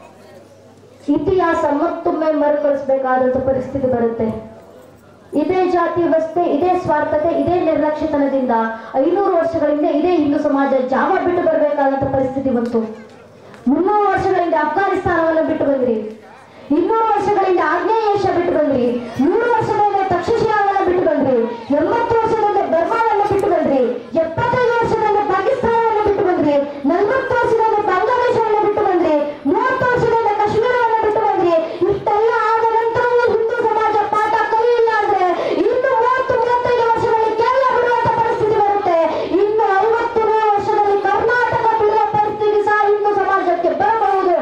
ಇತಿಹಾಸ ಮತ್ತೊಮ್ಮೆ ಮರುಕಳಿಸಬೇಕಾದಂತ ಪರಿಸ್ಥಿತಿ ಬರುತ್ತೆ ಇದೇ ಜಾತಿ ವ್ಯವಸ್ಥೆ ಇದೇ ಸ್ವಾರ್ಥತೆ ಇದೇ ನಿರ್ಲಕ್ಷ್ಯತನದಿಂದ ಐನೂರು ವರ್ಷಗಳಿಂದ ಇದೇ ಹಿಂದೂ ಸಮಾಜ ಜಾವ ಬಿಟ್ಟು ಬರಬೇಕಾದಂತ ಪರಿಸ್ಥಿತಿ ಬಂತು ಮುನ್ನೂರು ವರ್ಷಗಳಿಂದ ಅಫ್ಘಾನಿಸ್ತಾನವನ್ನು ಬಿಟ್ಟು ಬಂದ್ರಿ ಇನ್ನೂರು ವರ್ಷಗಳಿಂದ ಆಗ್ನೇಯ ಏಷ್ಯಾ ಬಿಟ್ಟು ಬಂದ್ರಿ ನೂರು ವರ್ಷಗಳಿಂದ ತಕ್ಷಶಿಲಾವನ್ನು ಬಿಟ್ಟು ಬಂದ್ರಿ ಎಂಬತ್ತು ವರ್ಷದಿಂದ ಬರ್ಮಾವನ್ನು ಬಿಟ್ಟು ಬಂದ್ರಿ ಎಪ್ಪತ್ತೈದು ವರ್ಷದಿಂದ ಪಾಕಿಸ್ತಾನವನ್ನು ಬಿಟ್ಟು ಬಂದ್ರಿ ನಲವತ್ತು ವರ್ಷದಿಂದ ಬಾಂಗ್ಲಾದೇಶವನ್ನು ಬಿಟ್ಟು ಬಂದ್ರಿ ಮೂವತ್ತು ವರ್ಷದಿಂದ ಕಾಶ್ಮೀರವನ್ನು ಬಿಟ್ಟು ಬಂದ್ರಿ ಇಷ್ಟೆಲ್ಲ ಆದ ನಂತರವೂ ಹಿಂದೂ ಸಮಾಜ ಪಾಠ ಕಲಿಯಿಲ್ಲ ಅಂದ್ರೆ ಇನ್ನು ಮೂವತ್ತು ಮೂವತ್ತೈದು ವರ್ಷದಲ್ಲಿ ಕೇರಳ ಬಿಡುವಂತ ಪರಿಸ್ಥಿತಿ ಬರುತ್ತೆ ಇನ್ನು ಐವತ್ತು ನೂರು ವರ್ಷದಲ್ಲಿ ಕರ್ನಾಟಕ ಬಿಡುವ ಪರಿಸ್ಥಿತಿ ಸಹ ಹಿಂದೂ ಸಮಾಜಕ್ಕೆ ಬರಬಹುದು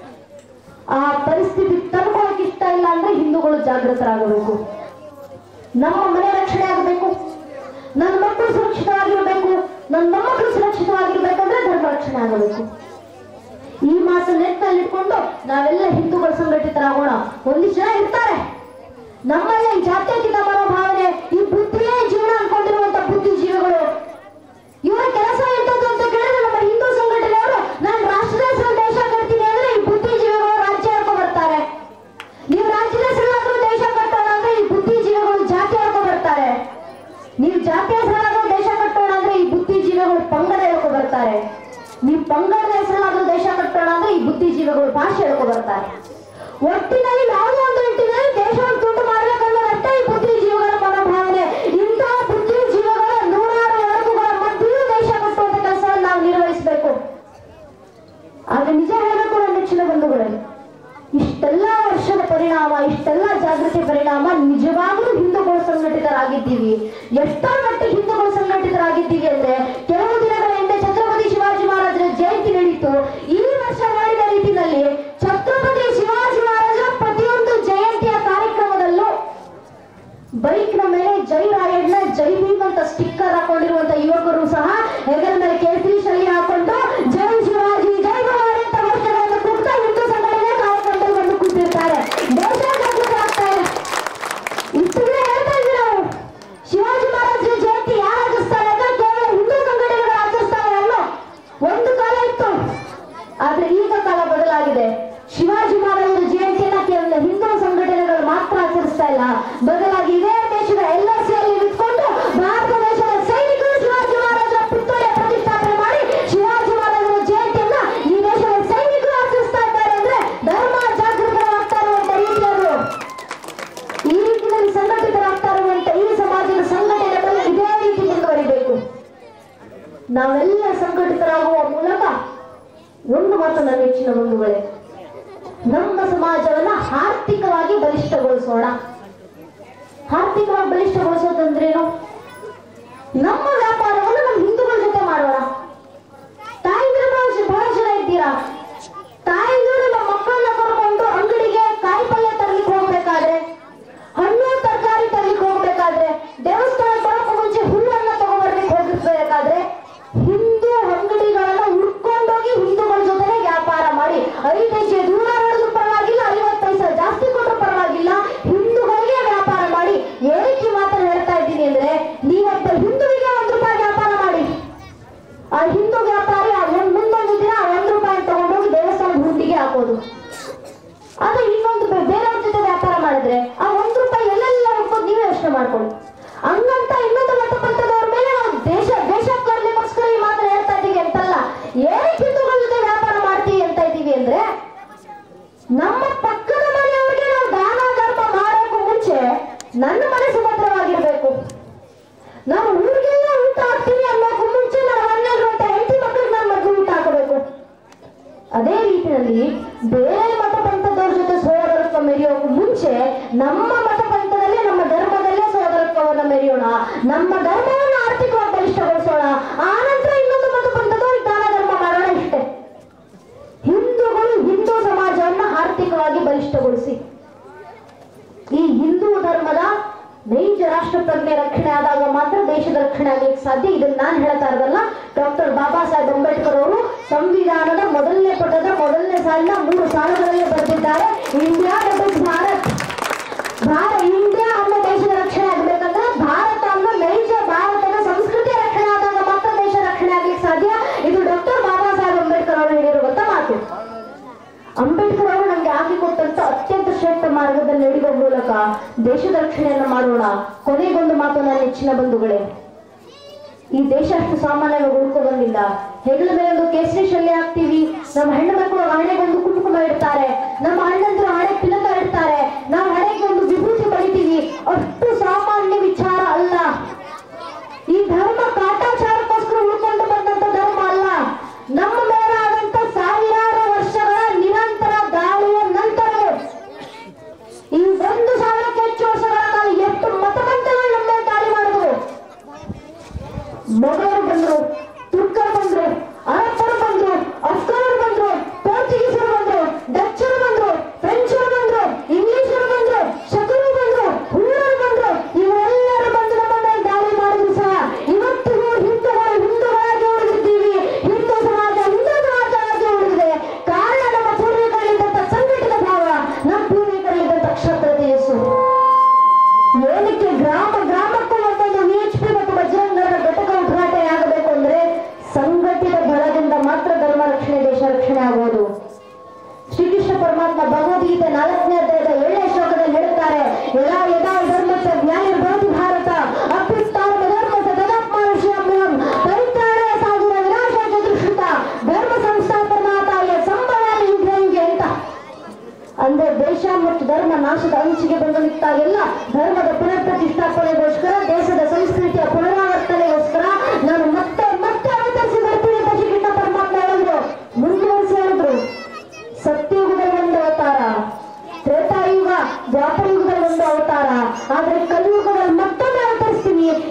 ಆ ಪರಿಸ್ಥಿತಿ ತಡ್ಕೊಳಕ್ ಇಷ್ಟ ಇಲ್ಲ ಅಂದ್ರೆ ಹಿಂದೂಗಳು ಜಾಗೃತರಾಗಬೇಕು ನಮ್ಮ ಮನೆ ರಕ್ಷಣೆ ಆಗಬೇಕು ನನ್ನ ಮಕ್ಕಳು ಸುರಕ್ಷಿತವಾಗಿರ್ಬೇಕು ನನ್ನ ಮೊಮ್ಮಕ್ಕಳು ಸುರಕ್ಷಿತವಾಗಿರ್ಬೇಕಂದ್ರೆ ಧರ್ಮ ರಕ್ಷಣೆ ಆಗಬೇಕು ಈ ಮಾಸ ನೆಟ್ನಲ್ಲಿ ಇಟ್ಕೊಂಡು ನಾವೆಲ್ಲ ಹಿಂದೂಗಳು ಸಂಘಟಿತರಾಗೋಣ ಒಂದಿಷ್ಟು ಜನ ಇರ್ತಾರೆ ನಮ್ಮಲ್ಲೇ ಈ ಜಾತ್ಯತೀತ ಮನೋಭಾವನೆ ಈ ಬುದ್ಧಿಯೇ ಜೀವನ ಅನ್ಕೊಂಡಿರುವಂತ ಬುದ್ಧಿಜೀವಿಗಳು ಇವರ ಕೆಲಸ ಎಂತದ್ದು ಅಂತ ಕೇಳಿದ್ರೆ ನಮ್ಮ ಹಿಂದೂ ಸಂಘಟನೆಯವರು ನಾನು ರಾಷ್ಟ್ರದ ಹೆಸರು ದೇಶ ಕಟ್ತೀನಿ ಅಂದ್ರೆ ಈ ಬುದ್ಧಿಜೀವಿಗಳು ರಾಜ್ಯ ಹೇಳ್ಕೊಂಡ್ ಬರ್ತಾರೆ ನೀವು ರಾಜ್ಯದ ಹೆಸರಾದ್ರೂ ದೇಶ ಕಟ್ಟೋಣ ಅಂದ್ರೆ ಈ ಬುದ್ಧಿಜೀವಿಗಳು ಜಾತಿ ಹೇಳ್ಕೊಂಡ್ ಬರ್ತಾರೆ ನೀವು ಜಾತಿ ಹೆಸರಾದ್ರೂ ದೇಶ ಕಟ್ಟೋಣ ಅಂದ್ರೆ ಈ ಬುದ್ಧಿಜೀವಿಗಳು ಪಂಗಡ ಹೇಳ್ಕೊಂಡ್ ಬರ್ತಾರೆ ನೀವು ಪಂಗಡದ ಹೆಸರಲ್ಲಾದ್ರೂ ದೇಶ ಕಟ್ಟೋಣ ಅಂದ್ರೆ ಈ ಬುದ್ಧಿಜೀವಿಗಳು ಭಾಷೆ ಹೇಳ್ಕೊ ಬರ್ತಾರೆ ಒಟ್ಟಿನಲ್ಲಿ ಯಾವುದೋ ಒಂದು ನಿಟ್ಟಿನಲ್ಲಿ ದೇಶವನ್ನು ತುಂಡು ಮಾಡ್ಬೇಕನ್ನೋದಷ್ಟೇ ಈ ಬುದ್ಧಿಜೀವಿಗಳ ಮನೋಭಾವನೆ ಇಂತಹ ಬುದ್ಧಿಜೀವಿಗಳ ನೂರಾರು ಒಳಗುಗಳ ಮಧ್ಯೆಯೂ ದೇಶ ಕಟ್ಟುವಂತ ಕೆಲಸವನ್ನು ನಾವು ನಿರ್ವಹಿಸಬೇಕು ಆದ್ರೆ ನಿಜ ಹೇಳಬೇಕು ನನ್ನ ನೆಚ್ಚಿನ ಬಂಧುಗಳೇ ಇಷ್ಟೆಲ್ಲ ವರ್ಷದ ಪರಿಣಾಮ ಇಷ್ಟೆಲ್ಲ ಜಾಗೃತಿ ಪರಿಣಾಮ ನಿಜವಾಗ್ಲೂ ಹಿಂದೂಗಳು ಸಂಘಟಿತರಾಗಿದ್ದೀವಿ ಎಷ್ಟೋ ಮಟ್ಟಿಗೆ ಹಿಂದೂಗಳು ಸಂಘಟಿತರಾಗಿದ್ದೀವಿ ಅಂದ್ರೆ ಕೆಲವು ದಿನಗಳ ಹಿಂದೆ ಛತ್ರಪತಿ ಶಿವಾಜಿ ಮಹಾರಾಜರ ಜಯಂತಿ ನಡೀತು ಈ ವರ್ಷ ಮಾಡಿದ ರೀತಿಯಲ್ಲಿ ಛತ್ರಪತಿ ಶಿವಾಜಿ ಮಹಾರಾಜರ ಪ್ರತಿಯೊಂದು ಜಯಂತಿಯ ಕಾರ್ಯಕ್ರಮದಲ್ಲೂ ಬೈಕ್ ನ ಮೇಲೆ ಜೈ ರಾಯಣ್ಣ ಜೈ ಭೀಮ್ ಅಂತ ಸ್ಟಿಕ್ಕರ್ ಹಾಕೊಂಡಿರುವಂತ ಯುವಕರು ಸಹ ಹೆಗಲ ಮೇಲೆ ಕೇಸರಿ ಶೈಲಿ ಹಾಕೊಂಡು ಜೈ ಶಿವಾಜಿ ಜೈ ಭವಾನಿ ಅಂತ ಘೋಷಣೆಗಳನ್ನು ಕೂಗ್ತಾ ಹಿಂದೂ ಸಂಘಟನೆ ಕಾರ್ಯಕ್ರಮದಲ್ಲಿ ಬಂದು ಕೂತಿರ್ತಾರೆ ದೇಶ ಜಾಗೃತ ಆಗ್ತಾ ಇದೆ ಇಷ್ಟು ದಿನ ಹೇಳ್ತಾ ಇದ್ವಿ ನಾವು ಶಿವಾಜಿ ಮಹಾರಾಜರ ಜಯಂತಿ ಯಾರು ಆಚರಿಸ್ತಾರೆ ಅಂದ್ರೆ ಕೇವಲ ಹಿಂದೂ ಸಂಘಟನೆಗಳು ಆಚರಿಸ್ತಾರೆ ಅನ್ನೋ ಒಂದು ಕಾಲ ಇತ್ತು ಆದ್ರೆ ಈಗ ಕಾಲ ಬದಲಾಗಿದೆ ಶಿವಾಜಿ ಮಹಾರಾಜರ ಜಯಂತಿಯನ್ನ ಕೇವಲ ಹಿಂದೂ ಸಂಘಟನೆಗಳು ಮಾತ್ರ ಆಚರಿಸ್ತಾ ಇಲ್ಲ ಬದಲಾಗಿ ಇದೇ ದೇಶದ ಎಲ್ ಅಲ್ಲಿ ನಿಂತ್ಕೊಂಡು ಭಾರತ ದೇಶದ ಸೈನಿಕರು ಶಿವಾಜಿ ಮಹಾರಾಜರ ಪುತ್ಥಳಿ ಪ್ರತಿಷ್ಠಾಪನೆ ಮಾಡಿ ಶಿವಾಜಿ ಮಹಾರಾಜರ ಜಯಂತಿಯನ್ನ ಈ ದೇಶದ ಸೈನಿಕರು ಆಚರಿಸ್ತಾ ಇದ್ದಾರೆ ಅಂದ್ರೆ ಧರ್ಮ ಜಾಗೃತರಾಗ್ತಾ ಇರುವಂತ ರೀತಿಯವರು ಈ ರೀತಿಯಲ್ಲಿ ಸಂಘಟಿತರಾಗ್ತಾ ಇರುವಂತ ಈ ಸಮಾಜದ ಸಂಘಟನೆಗಳು ಇದೇ ರೀತಿ ಮುಂದುವರಿಬೇಕು ನಾವೆಲ್ಲ ಸಂಘಟಿತರಾಗುವ ಮೂಲಕ ಒಂದು ಮಾತು ನನ್ನ ಹೆಚ್ಚಿನ ಬಂಧುಗಳೇ ನಮ್ಮ ಸಮಾಜವನ್ನ ಆರ್ಥಿಕವಾಗಿ ಬಲಿಷ್ಠಗೊಳಿಸೋಣ ಆರ್ಥಿಕವಾಗಿ ಬಲಿಷ್ಠಗೊಳಿಸೋದಂದ್ರೇನು ನಮ್ಮ ವ್ಯಾಪಾರವನ್ನು ನಮ್ಮ ಹಿಂದೂಗಳ ಜೊತೆ ಮಾಡೋಣ ತಾಯಂದಿರು ಬಹಳ ಜ- ಬಹಳ ಜನ ಇದ್ದೀರಾ ತಾಯಂದಿರು ನಮ್ಮ ಮಕ್ಕಳನ್ನ ಕರ್ಕೊಂಡು ಅಂಗಡಿಗೆ ಕಾಯಿ ಪಲ್ಯ ತರ್ಲಿಕ್ಕೆ ಹೋಗ್ಬೇಕಾದ್ರೆ ಹಣ್ಣು ತರಕಾರಿ ತರ್ಲಿಕ್ಕೆ ಹೋಗ್ಬೇಕಾದ್ರೆ ದೇವಸ್ಥಾನ ಬರೋಕ್ಕೂ ಮುಂಚೆ ಹುಲ್ಲನ್ನ ತಗೊಂಡ್ಬರ್ಲಿಕ್ಕೆ ಹೋಗಿರ್ಬೇಕಾದ್ರೆ ಹಿಂದೂ ಅಂಗಡಿಗಳನ್ನ ಹುಡ್ಕೊಂಡೋಗಿ ಹಿಂದೂಗಳ ಜೊತೆ ವ್ಯಾಪಾರ ಮಾಡಿ ಐದು ಹೆಜ್ಜೆ ದೂರ ನಡೆದ್ರು ಪರವಾಗಿಲ್ಲ ಐವತ್ತು ಪೈಸೆ ಜಾಸ್ತಿ ಕೊಟ್ಟರು ಪರವಾಗಿಲ್ಲ ಹಿಂದೂಗಳಿಗೆ ವ್ಯಾಪಾರ ಮಾಡಿ ಏನಕ್ಕೆ ಮಾತನ್ನು ಹೇಳ್ತಾ ಇದ್ದೀನಿ ಅಂದ್ರೆ ನೀವೊಬ್ಬ ಹಿಂದುವಿಗೆ ಒಂದು ರೂಪಾಯಿ ವ್ಯಾಪಾರ ಮಾಡಿ ಆ ಹಿಂದೂ ವ್ಯಾಪಾರಿ ಆ ಒಂದ್ ಮುಂದೊಂದು ದಿನ ಆ ಒಂದ್ ರೂಪಾಯಿ ತಗೊಂಡೋಗಿ ದೇವಸ್ಥಾನದ ಹುಂಡಿಗೆ ಹಾಕೋದು ಆದ್ರೆ ಇನ್ನೊಂದು ಬೇ- ಬೇರೆಯವ್ರ ಜೊತೆ ವ್ಯಾಪಾರ ಮಾಡಿದ್ರೆ ಆ ಒಂದ್ ರೂಪಾಯಿ ಎಲ್ಲೆಲ್ಲ ಹೋಗ್ಬೋದು ನೀವೇ ಯೋಚನೆ ಮಾಡ್ಕೊಳ್ಳಿ ಹಂಗಂತ ಇನ್ನೊಂದು ಮತ ಪಂಥದವ್ರ ಮೇಲೆ ನಾವು ದೇಶ ದೇಶಕ್ಕೋಸ್ಕರ ಈ ಮಾತ್ರ ಹೇಳ್ತಾ ಇದೀವಿ ಅಂತಲ್ಲ ಏನಕ್ಕೆ ಹಿಂದೂಗಳ ಜೊತೆ ವ್ಯಾಪಾರ ಮಾಡ್ತೀವಿ ಅಂತ ಇದೀವಿ ಅಂದ್ರೆ ನಮ್ಮ ಪಕ್ಕದ ಮನೆಯವ್ರಿಗೆ ನಾವು ದಾನ ಧರ್ಮ ಮಾಡೋಕ್ಕೂ ಮುಂಚೆ ನನ್ನ ಮನೆ ಸುಭದ್ರವಾಗಿರ್ಬೇಕು ನಾವು ಊರಿಗೆಲ್ಲ ಊಟ ಹಾಕ್ತೀವಿ ಅನ್ನೋಕ್ಕೂ ಮುಂಚೆ ನಾವು ಹನ್ನೆರಡು ಹೆಂಡತಿ ಮಕ್ಕಳಿಗೆ ನಾನು ಮೊದಲು ಊಟ ಹಾಕಬೇಕು ಅದೇ ರೀತಿಯಲ್ಲಿ ಬೇರೆ ಮತ ಪಂಥದವ್ರ ಜೊತೆ ಸೋದರತ್ವ ಮೆರೆಯೋಕು ಮುಂಚೆ ನಮ್ಮ ಮತ ಪಂಥದಲ್ಲೇ ನಮ್ಮ ಧರ್ಮದಲ್ಲೇ ಸೋದರತ್ವವನ್ನ ಮೆರೆಯೋಣ ನಮ್ಮ ಧರ್ಮವನ್ನು ಆರ್ಥಿಕವಾಗಿ ಬಲಿಷ್ಠಗೊಳಿಸೋಣ ಆ ನಂತರ ಇನ್ನೊಂದು ಮತ ಪಂಥದವ್ರಿಗೆ ದಾನ ಧರ್ಮ ಮಾಡೋಣ ಇಷ್ಟೇ ಹಿಂದೂಗಳು ಹಿಂದೂ ಸಮಾಜವನ್ನ ಆರ್ಥಿಕವಾಗಿ ಬಲಿಷ್ಠಗೊಳಿಸಿ ಈ ಹಿಂದೂ ಧರ್ಮದ ನೈಜ ರಾಷ್ಟ್ರ ಪ್ರಜ್ಞೆ ರಕ್ಷಣೆ ಆದಾಗ ಮಾತ್ರ ದೇಶದ ರಕ್ಷಣೆ ಆಗ್ಲಿಕ್ಕೆ ಸಾಧ್ಯ ಇದನ್ನ ನಾನು ಹೇಳ್ತಾ ಇರೋದಲ್ಲ ಡಾಕ್ಟರ್ ಬಾಬಾ ಸಾಹೇಬ್ ಅಂಬೇಡ್ಕರ್ ಅವರು ಸಂವಿಧಾನದ ಮೊದಲನೇ ಪುಟದ ಮೊದಲನೇ ಸಾಲಿನ ಮೂರು ಸಾಲುಗಳಲ್ಲಿ ಬರೆದಿದ್ದಾರೆ India double Bharat Bharat India ಅನ್ನೋ ದೇಶದ ರಕ್ಷಣೆ ಆಗ್ಬೇಕಂದ್ರೆ ಭಾರತ ಅನ್ನೋ ನೈಜ ಭಾರತದ ಸಂಸ್ಕೃತಿಯ ರಕ್ಷಣೆ ಆದಾಗ ಮಾತ್ರ ದೇಶ ರಕ್ಷಣೆ ಆಗ್ಲಿಕ್ಕೆ ಸಾಧ್ಯ ಇದು ಡಾಕ್ಟರ್ ಬಾಬಾ ಸಾಹೇಬ್ ಅಂಬೇಡ್ಕರ್ ಅವರು ಹೇಳಿರುವಂತ ಮಾತು ಅಂಬೇಡ್ಕರ್ ಅವರು ನಮ್ಗೆ ಹಾಕಿಕೊಟ್ಟಂತ ಅತ್ಯಂತ ಶ್ರೇಷ್ಠ ಮಾರ್ಗದಲ್ಲಿ ನಡೆಯುವ ಮೂಲಕ ದೇಶದ ರಕ್ಷಣೆಯನ್ನು ಮಾಡೋಣ ಕೊನೆಗೊಂದು ಮಾತು ನನ್ನ ಹೆಚ್ಚಿನ ಬಂಧುಗಳೇ ಈ ದೇಶ ಅಷ್ಟು ಸಾಮಾನ್ಯವಾಗಿ ಉಳ್ಕೊ ಬಂದಿಲ್ಲ ಹೆಗಲ ಮೇಲೆ ಒಂದು ಕೇಸರಿ ಶಲ್ಯ ಹಾಕ್ತೀವಿ ನಮ್ಮ ಹೆಣ್ಣು ಮಕ್ಕಳು ಹಣೆಗೊಂದು ಕುಂಕುಮ ಇಡ್ತಾರೆ ನಮ್ಮ ಅಣ್ಣಂದ್ರು ಹಣೆ ತಿಲಕ ಇಡ್ತಾರೆ ನಾವು ಹಣೆಗೆ ಒಂದು ವಿಭೂತಿ ಬಳಿತೀವಿ ಅಷ್ಟು ಸಾಮಾನ್ಯ ವಿಚಾರ ಅಲ್ಲ ಈ ಧರ್ಮ ಕಾಟಾಚಾರಕ್ಕೋಸ್ಕರ ಉಳ್ಕೊಂಡು ಬಂದಂತ ಧರ್ಮ ಅಲ್ಲ ನಮ್ಮ ಮೇಲಾದಂತ ಸಾವಿರಾರು ವರ್ಷಗಳ ನಿರಂತರ ದಾಳಿಯ ನಂತರವೂ ಈ ಒಂದು ಸಾವಿರಕ್ಕೆ ಹೆಚ್ಚು ವರ್ಷಗಳ ಕಾಲ ಎಷ್ಟು ಮತಪಂಥಗಳು ನಮ್ಮ ಮೇಲೆ ದಾಳಿ ಮಾಡಿದವು ಮೊಘಲರು ಬಂದ್ರು ತುರ್ಕರು ಬಂದ್ರು ಅರಬ್ಬರು ಬಂದ್ರು ಅಫ್ಘಾನರು ಬಂದ್ರು ಪೋರ್ಚುಗೀಸರು ಬಂದ್ರು ಡಚ್ಚರು ಬಂದ್ರು ಫ್ರೆಂಚರು ಬಂದ್ರು ಇಂಗ್ಲಿಷರು ಬಂದ್ರು ಶಕರು ಬಂದ್ರು ಹುಲ್ಲರು ಬಂದ್ರು ಇವೆಲ್ಲರೂ ಬಂದು ನಮ್ಮ ಮೇಲೆ ದಾಳಿ ಮಾಡಿದ್ರು ಸಹ ಇವತ್ತಿಗೂ ಹಿಂದೂಗಳು ಹಿಂದೂಗಳಾಗಿ ಉಳಿದಿದ್ದೀವಿ ಹಿಂದೂ ಸಮಾಜ ಹಿಂದೂ ಸಮಾಜವಾಗಿ ಉಳಿದಿದೆ ಕಾರಣ ನಮ್ಮ ಪೂರ್ವಿಕರಿದ್ದಂತ ಸಂಘಟಿತ ಭಾವ ನಮ್ಮ ಪೂರ್ವಿಕರಿದ್ದಂತ ಕ್ಷತ್ರತೆಯಸ್ಸು ಏನಕ್ಕೆ ಗ್ರಾಮ ಗ್ರಾಮಕ್ಕೂ ಒಂದೊಂದು ವಿ ಎಚ್ ಪಿ ಮತ್ತು ಬಜರಂಗದ ಘಟಕ ಉದ್ಘಾಟನೆ ಆಗಬೇಕು ಅಂದ್ರೆ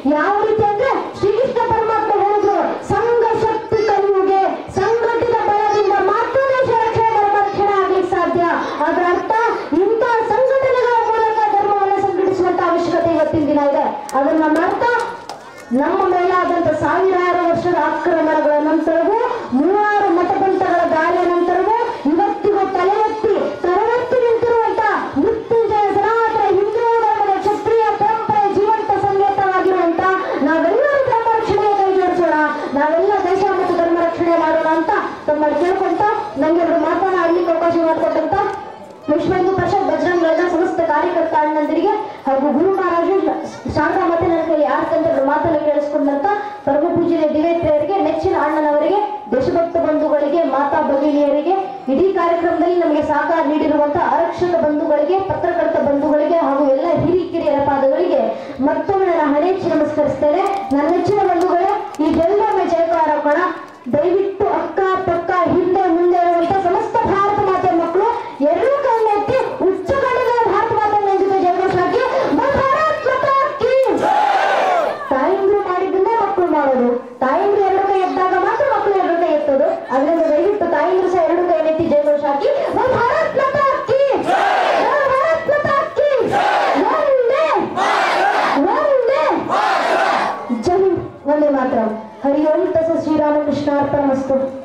ಯಾವ ರೀತಿ ಅಂದ್ರೆ ಶ್ರೀಕೃಷ್ಣ ಪರಮಾತ್ಮ ಹೇಳಿದ್ರು ಸಂಘ ಶಕ್ತಿ ಕಲಿಯುಗೆ ಸಂಘಟಿತ ಬಲದಿಂದ ಮಾತ್ರ ದೇಶ ರಕ್ಷಣೆ ಧರ್ಮ ರಕ್ಷಣೆ ಆಗ್ಲಿಕ್ಕೆ ಸಾಧ್ಯ ಅದರ ಅರ್ಥ ಇಂತಹ ಸಂಘಟನೆಗಳ ಮೂಲಕ ಧರ್ಮವನ್ನು ಸಂಘಟಿಸುವಂತ ಅವಶ್ಯಕತೆ ಇವತ್ತಿನ ದಿನ ಇದೆ ಅದನ್ನ ನಮ್ಮ ಅರ್ಥ ನಮ್ಮ ಮೇಲಾದಂತ ಸಾವಿರಾರು ವರ್ಷದ ಆಕ್ರಮಣಗಳ ನಂತರವೂ ಮೂವಾರು ಮತಪಂಥಗಳ ದಾಳಿಯ ನಂತರವೂ ಇವತ್ತಿಗೂ ತಲೆ ಎತ್ತಿ ತಲೆಎತ್ತಿ ನಿಂತಿರುವಂತ ಮೃತ್ಯುಂಜಯ ಸನಾತನ ಹಿಂದೂ ಧರ್ಮದ ಕ್ಷತ್ರಿಯ ಪರಂಪರೆ ಜೀವಂತ ಸಂಕೇತವಾಗಿರುವಂತ ನಾವೆಲ್ಲರೂ ಧರ್ಮ ರಕ್ಷಣೆಗೆ ಕೈ ಜೋಡಿಸೋಣ ನಾವೆಲ್ಲ ದೇಶ ಮತ್ತು ಧರ್ಮ ರಕ್ಷಣೆ ಮಾಡೋಣ ಅಂತ ತಮ್ಮಲ್ಲಿ ಕೇಳ್ಕೊಂತ ನಂಗೆ ಎರಡು ಮಾತನಾಡ್ಲಿಕ್ಕೆ ಅವಕಾಶ ಮಾಡಿಕೊಟ್ಟಂತ ವಿಶ್ವ ಹಿಂದೂ ಪರಿಷತ್ ಬಜರಂಗ ದಳದ ಸಮಸ್ತ ಕಾರ್ಯಕರ್ತ ಅಣ್ಣಂದಿರಿಗೆ ಹಾಗೂ ಗುರು ಮಹಾರಾಜರು ಶಾರದಾ ಮತ್ತೆ ನನ್ನ ಕೈಲಿ ಯಾರ್ಕಂತ ಮಾತನ್ನು ಕೇಳಿಸ್ಕೊಂಡಂತ ಪರಮ ಪೂಜನೆ ದಿವೇತ್ರಿಯರಿಗೆ ನೆಚ್ಚಿನ ಅಣ್ಣನವರಿಗೆ ದೇಶಭಕ್ತ ಬಂಧುಗಳಿಗೆ ಮಾತಾ ಭಗಿನಿಯರಿಗೆ ಇಡೀ ಕಾರ್ಯಕ್ರಮದಲ್ಲಿ ನಮಗೆ ಸಹಕಾರ ನೀಡಿರುವಂತಹ ಆರಕ್ಷಕ ಬಂಧುಗಳಿಗೆ ಪತ್ರಕರ್ತ ಬಂಧುಗಳಿಗೆ ಹಾಗೂ ಎಲ್ಲ ಹಿರಿಕಿರಿಯರ ಪಾದಗಳಿಗೆ ಮತ್ತೊಮ್ಮೆ ನನ್ನ ಹಣೆಚ್ಚಿ ನಮಸ್ಕರಿಸ್ತೇನೆ ನನ್ನ ನೆಚ್ಚಿನ ಬಂಧುಗಳೇ ಈ ಗೆಲ್ಲೊಮ್ಮೆ ಜಯಕಾರ ಹಾಕೋಣ ದಯವಿಟ್ಟು ಅಕ್ಕ ಪಕ್ಕ ಹಿಂದೆ ಮುಂದೆ ಇರುವಂತ ಸಮಸ್ತ ಭಾರತ ಮಾತೆ ಮಕ್ಕಳು ಎರಡೂ ಕೈನ ಎತ್ತಿ ಉಚ್ಚ ಕಡೆಗೆ ಭಾರತ ಮಾತೆ ಜೊತೆ ಜಯಘೋಷ ಹಾಕಿ ಭಾರತ್ ಮಾತಾ ಕೀ ತಾಯಂದ್ರು ಮಾಡಿದ್ದನ್ನೇ ಮಕ್ಕಳು ಮಾಡೋದು ತಾಯಂದ್ರು ಎರಡು ಕೈ ಎದ್ದಾಗ ಮಾತ್ರ ಮಕ್ಕಳು ಎರಡು ಕೈ ಎತ್ತೋದು ಅದರಿಂದ ದಯವಿಟ್ಟು ತಾಯಂದ್ರು ಸಹ ಎರಡು ಕೈ ಎತ್ತಿ ಜಯಘೋಷ ಹಾಕಿ ಓ ಭಾರತ್ ಮಾತಾ ಕೀ ಓ ಭಾರತ್ ಮಾತಾ ಕೀ ಒಂದೇ ಒಂದೇ ಜೈ ಒಂದೇ ಮಾತ್ರ ಹರಿ ಓಂ ತಸ ಶ್ರೀರಾಮಕೃಷ್ಣ ಅರ್ಪಣ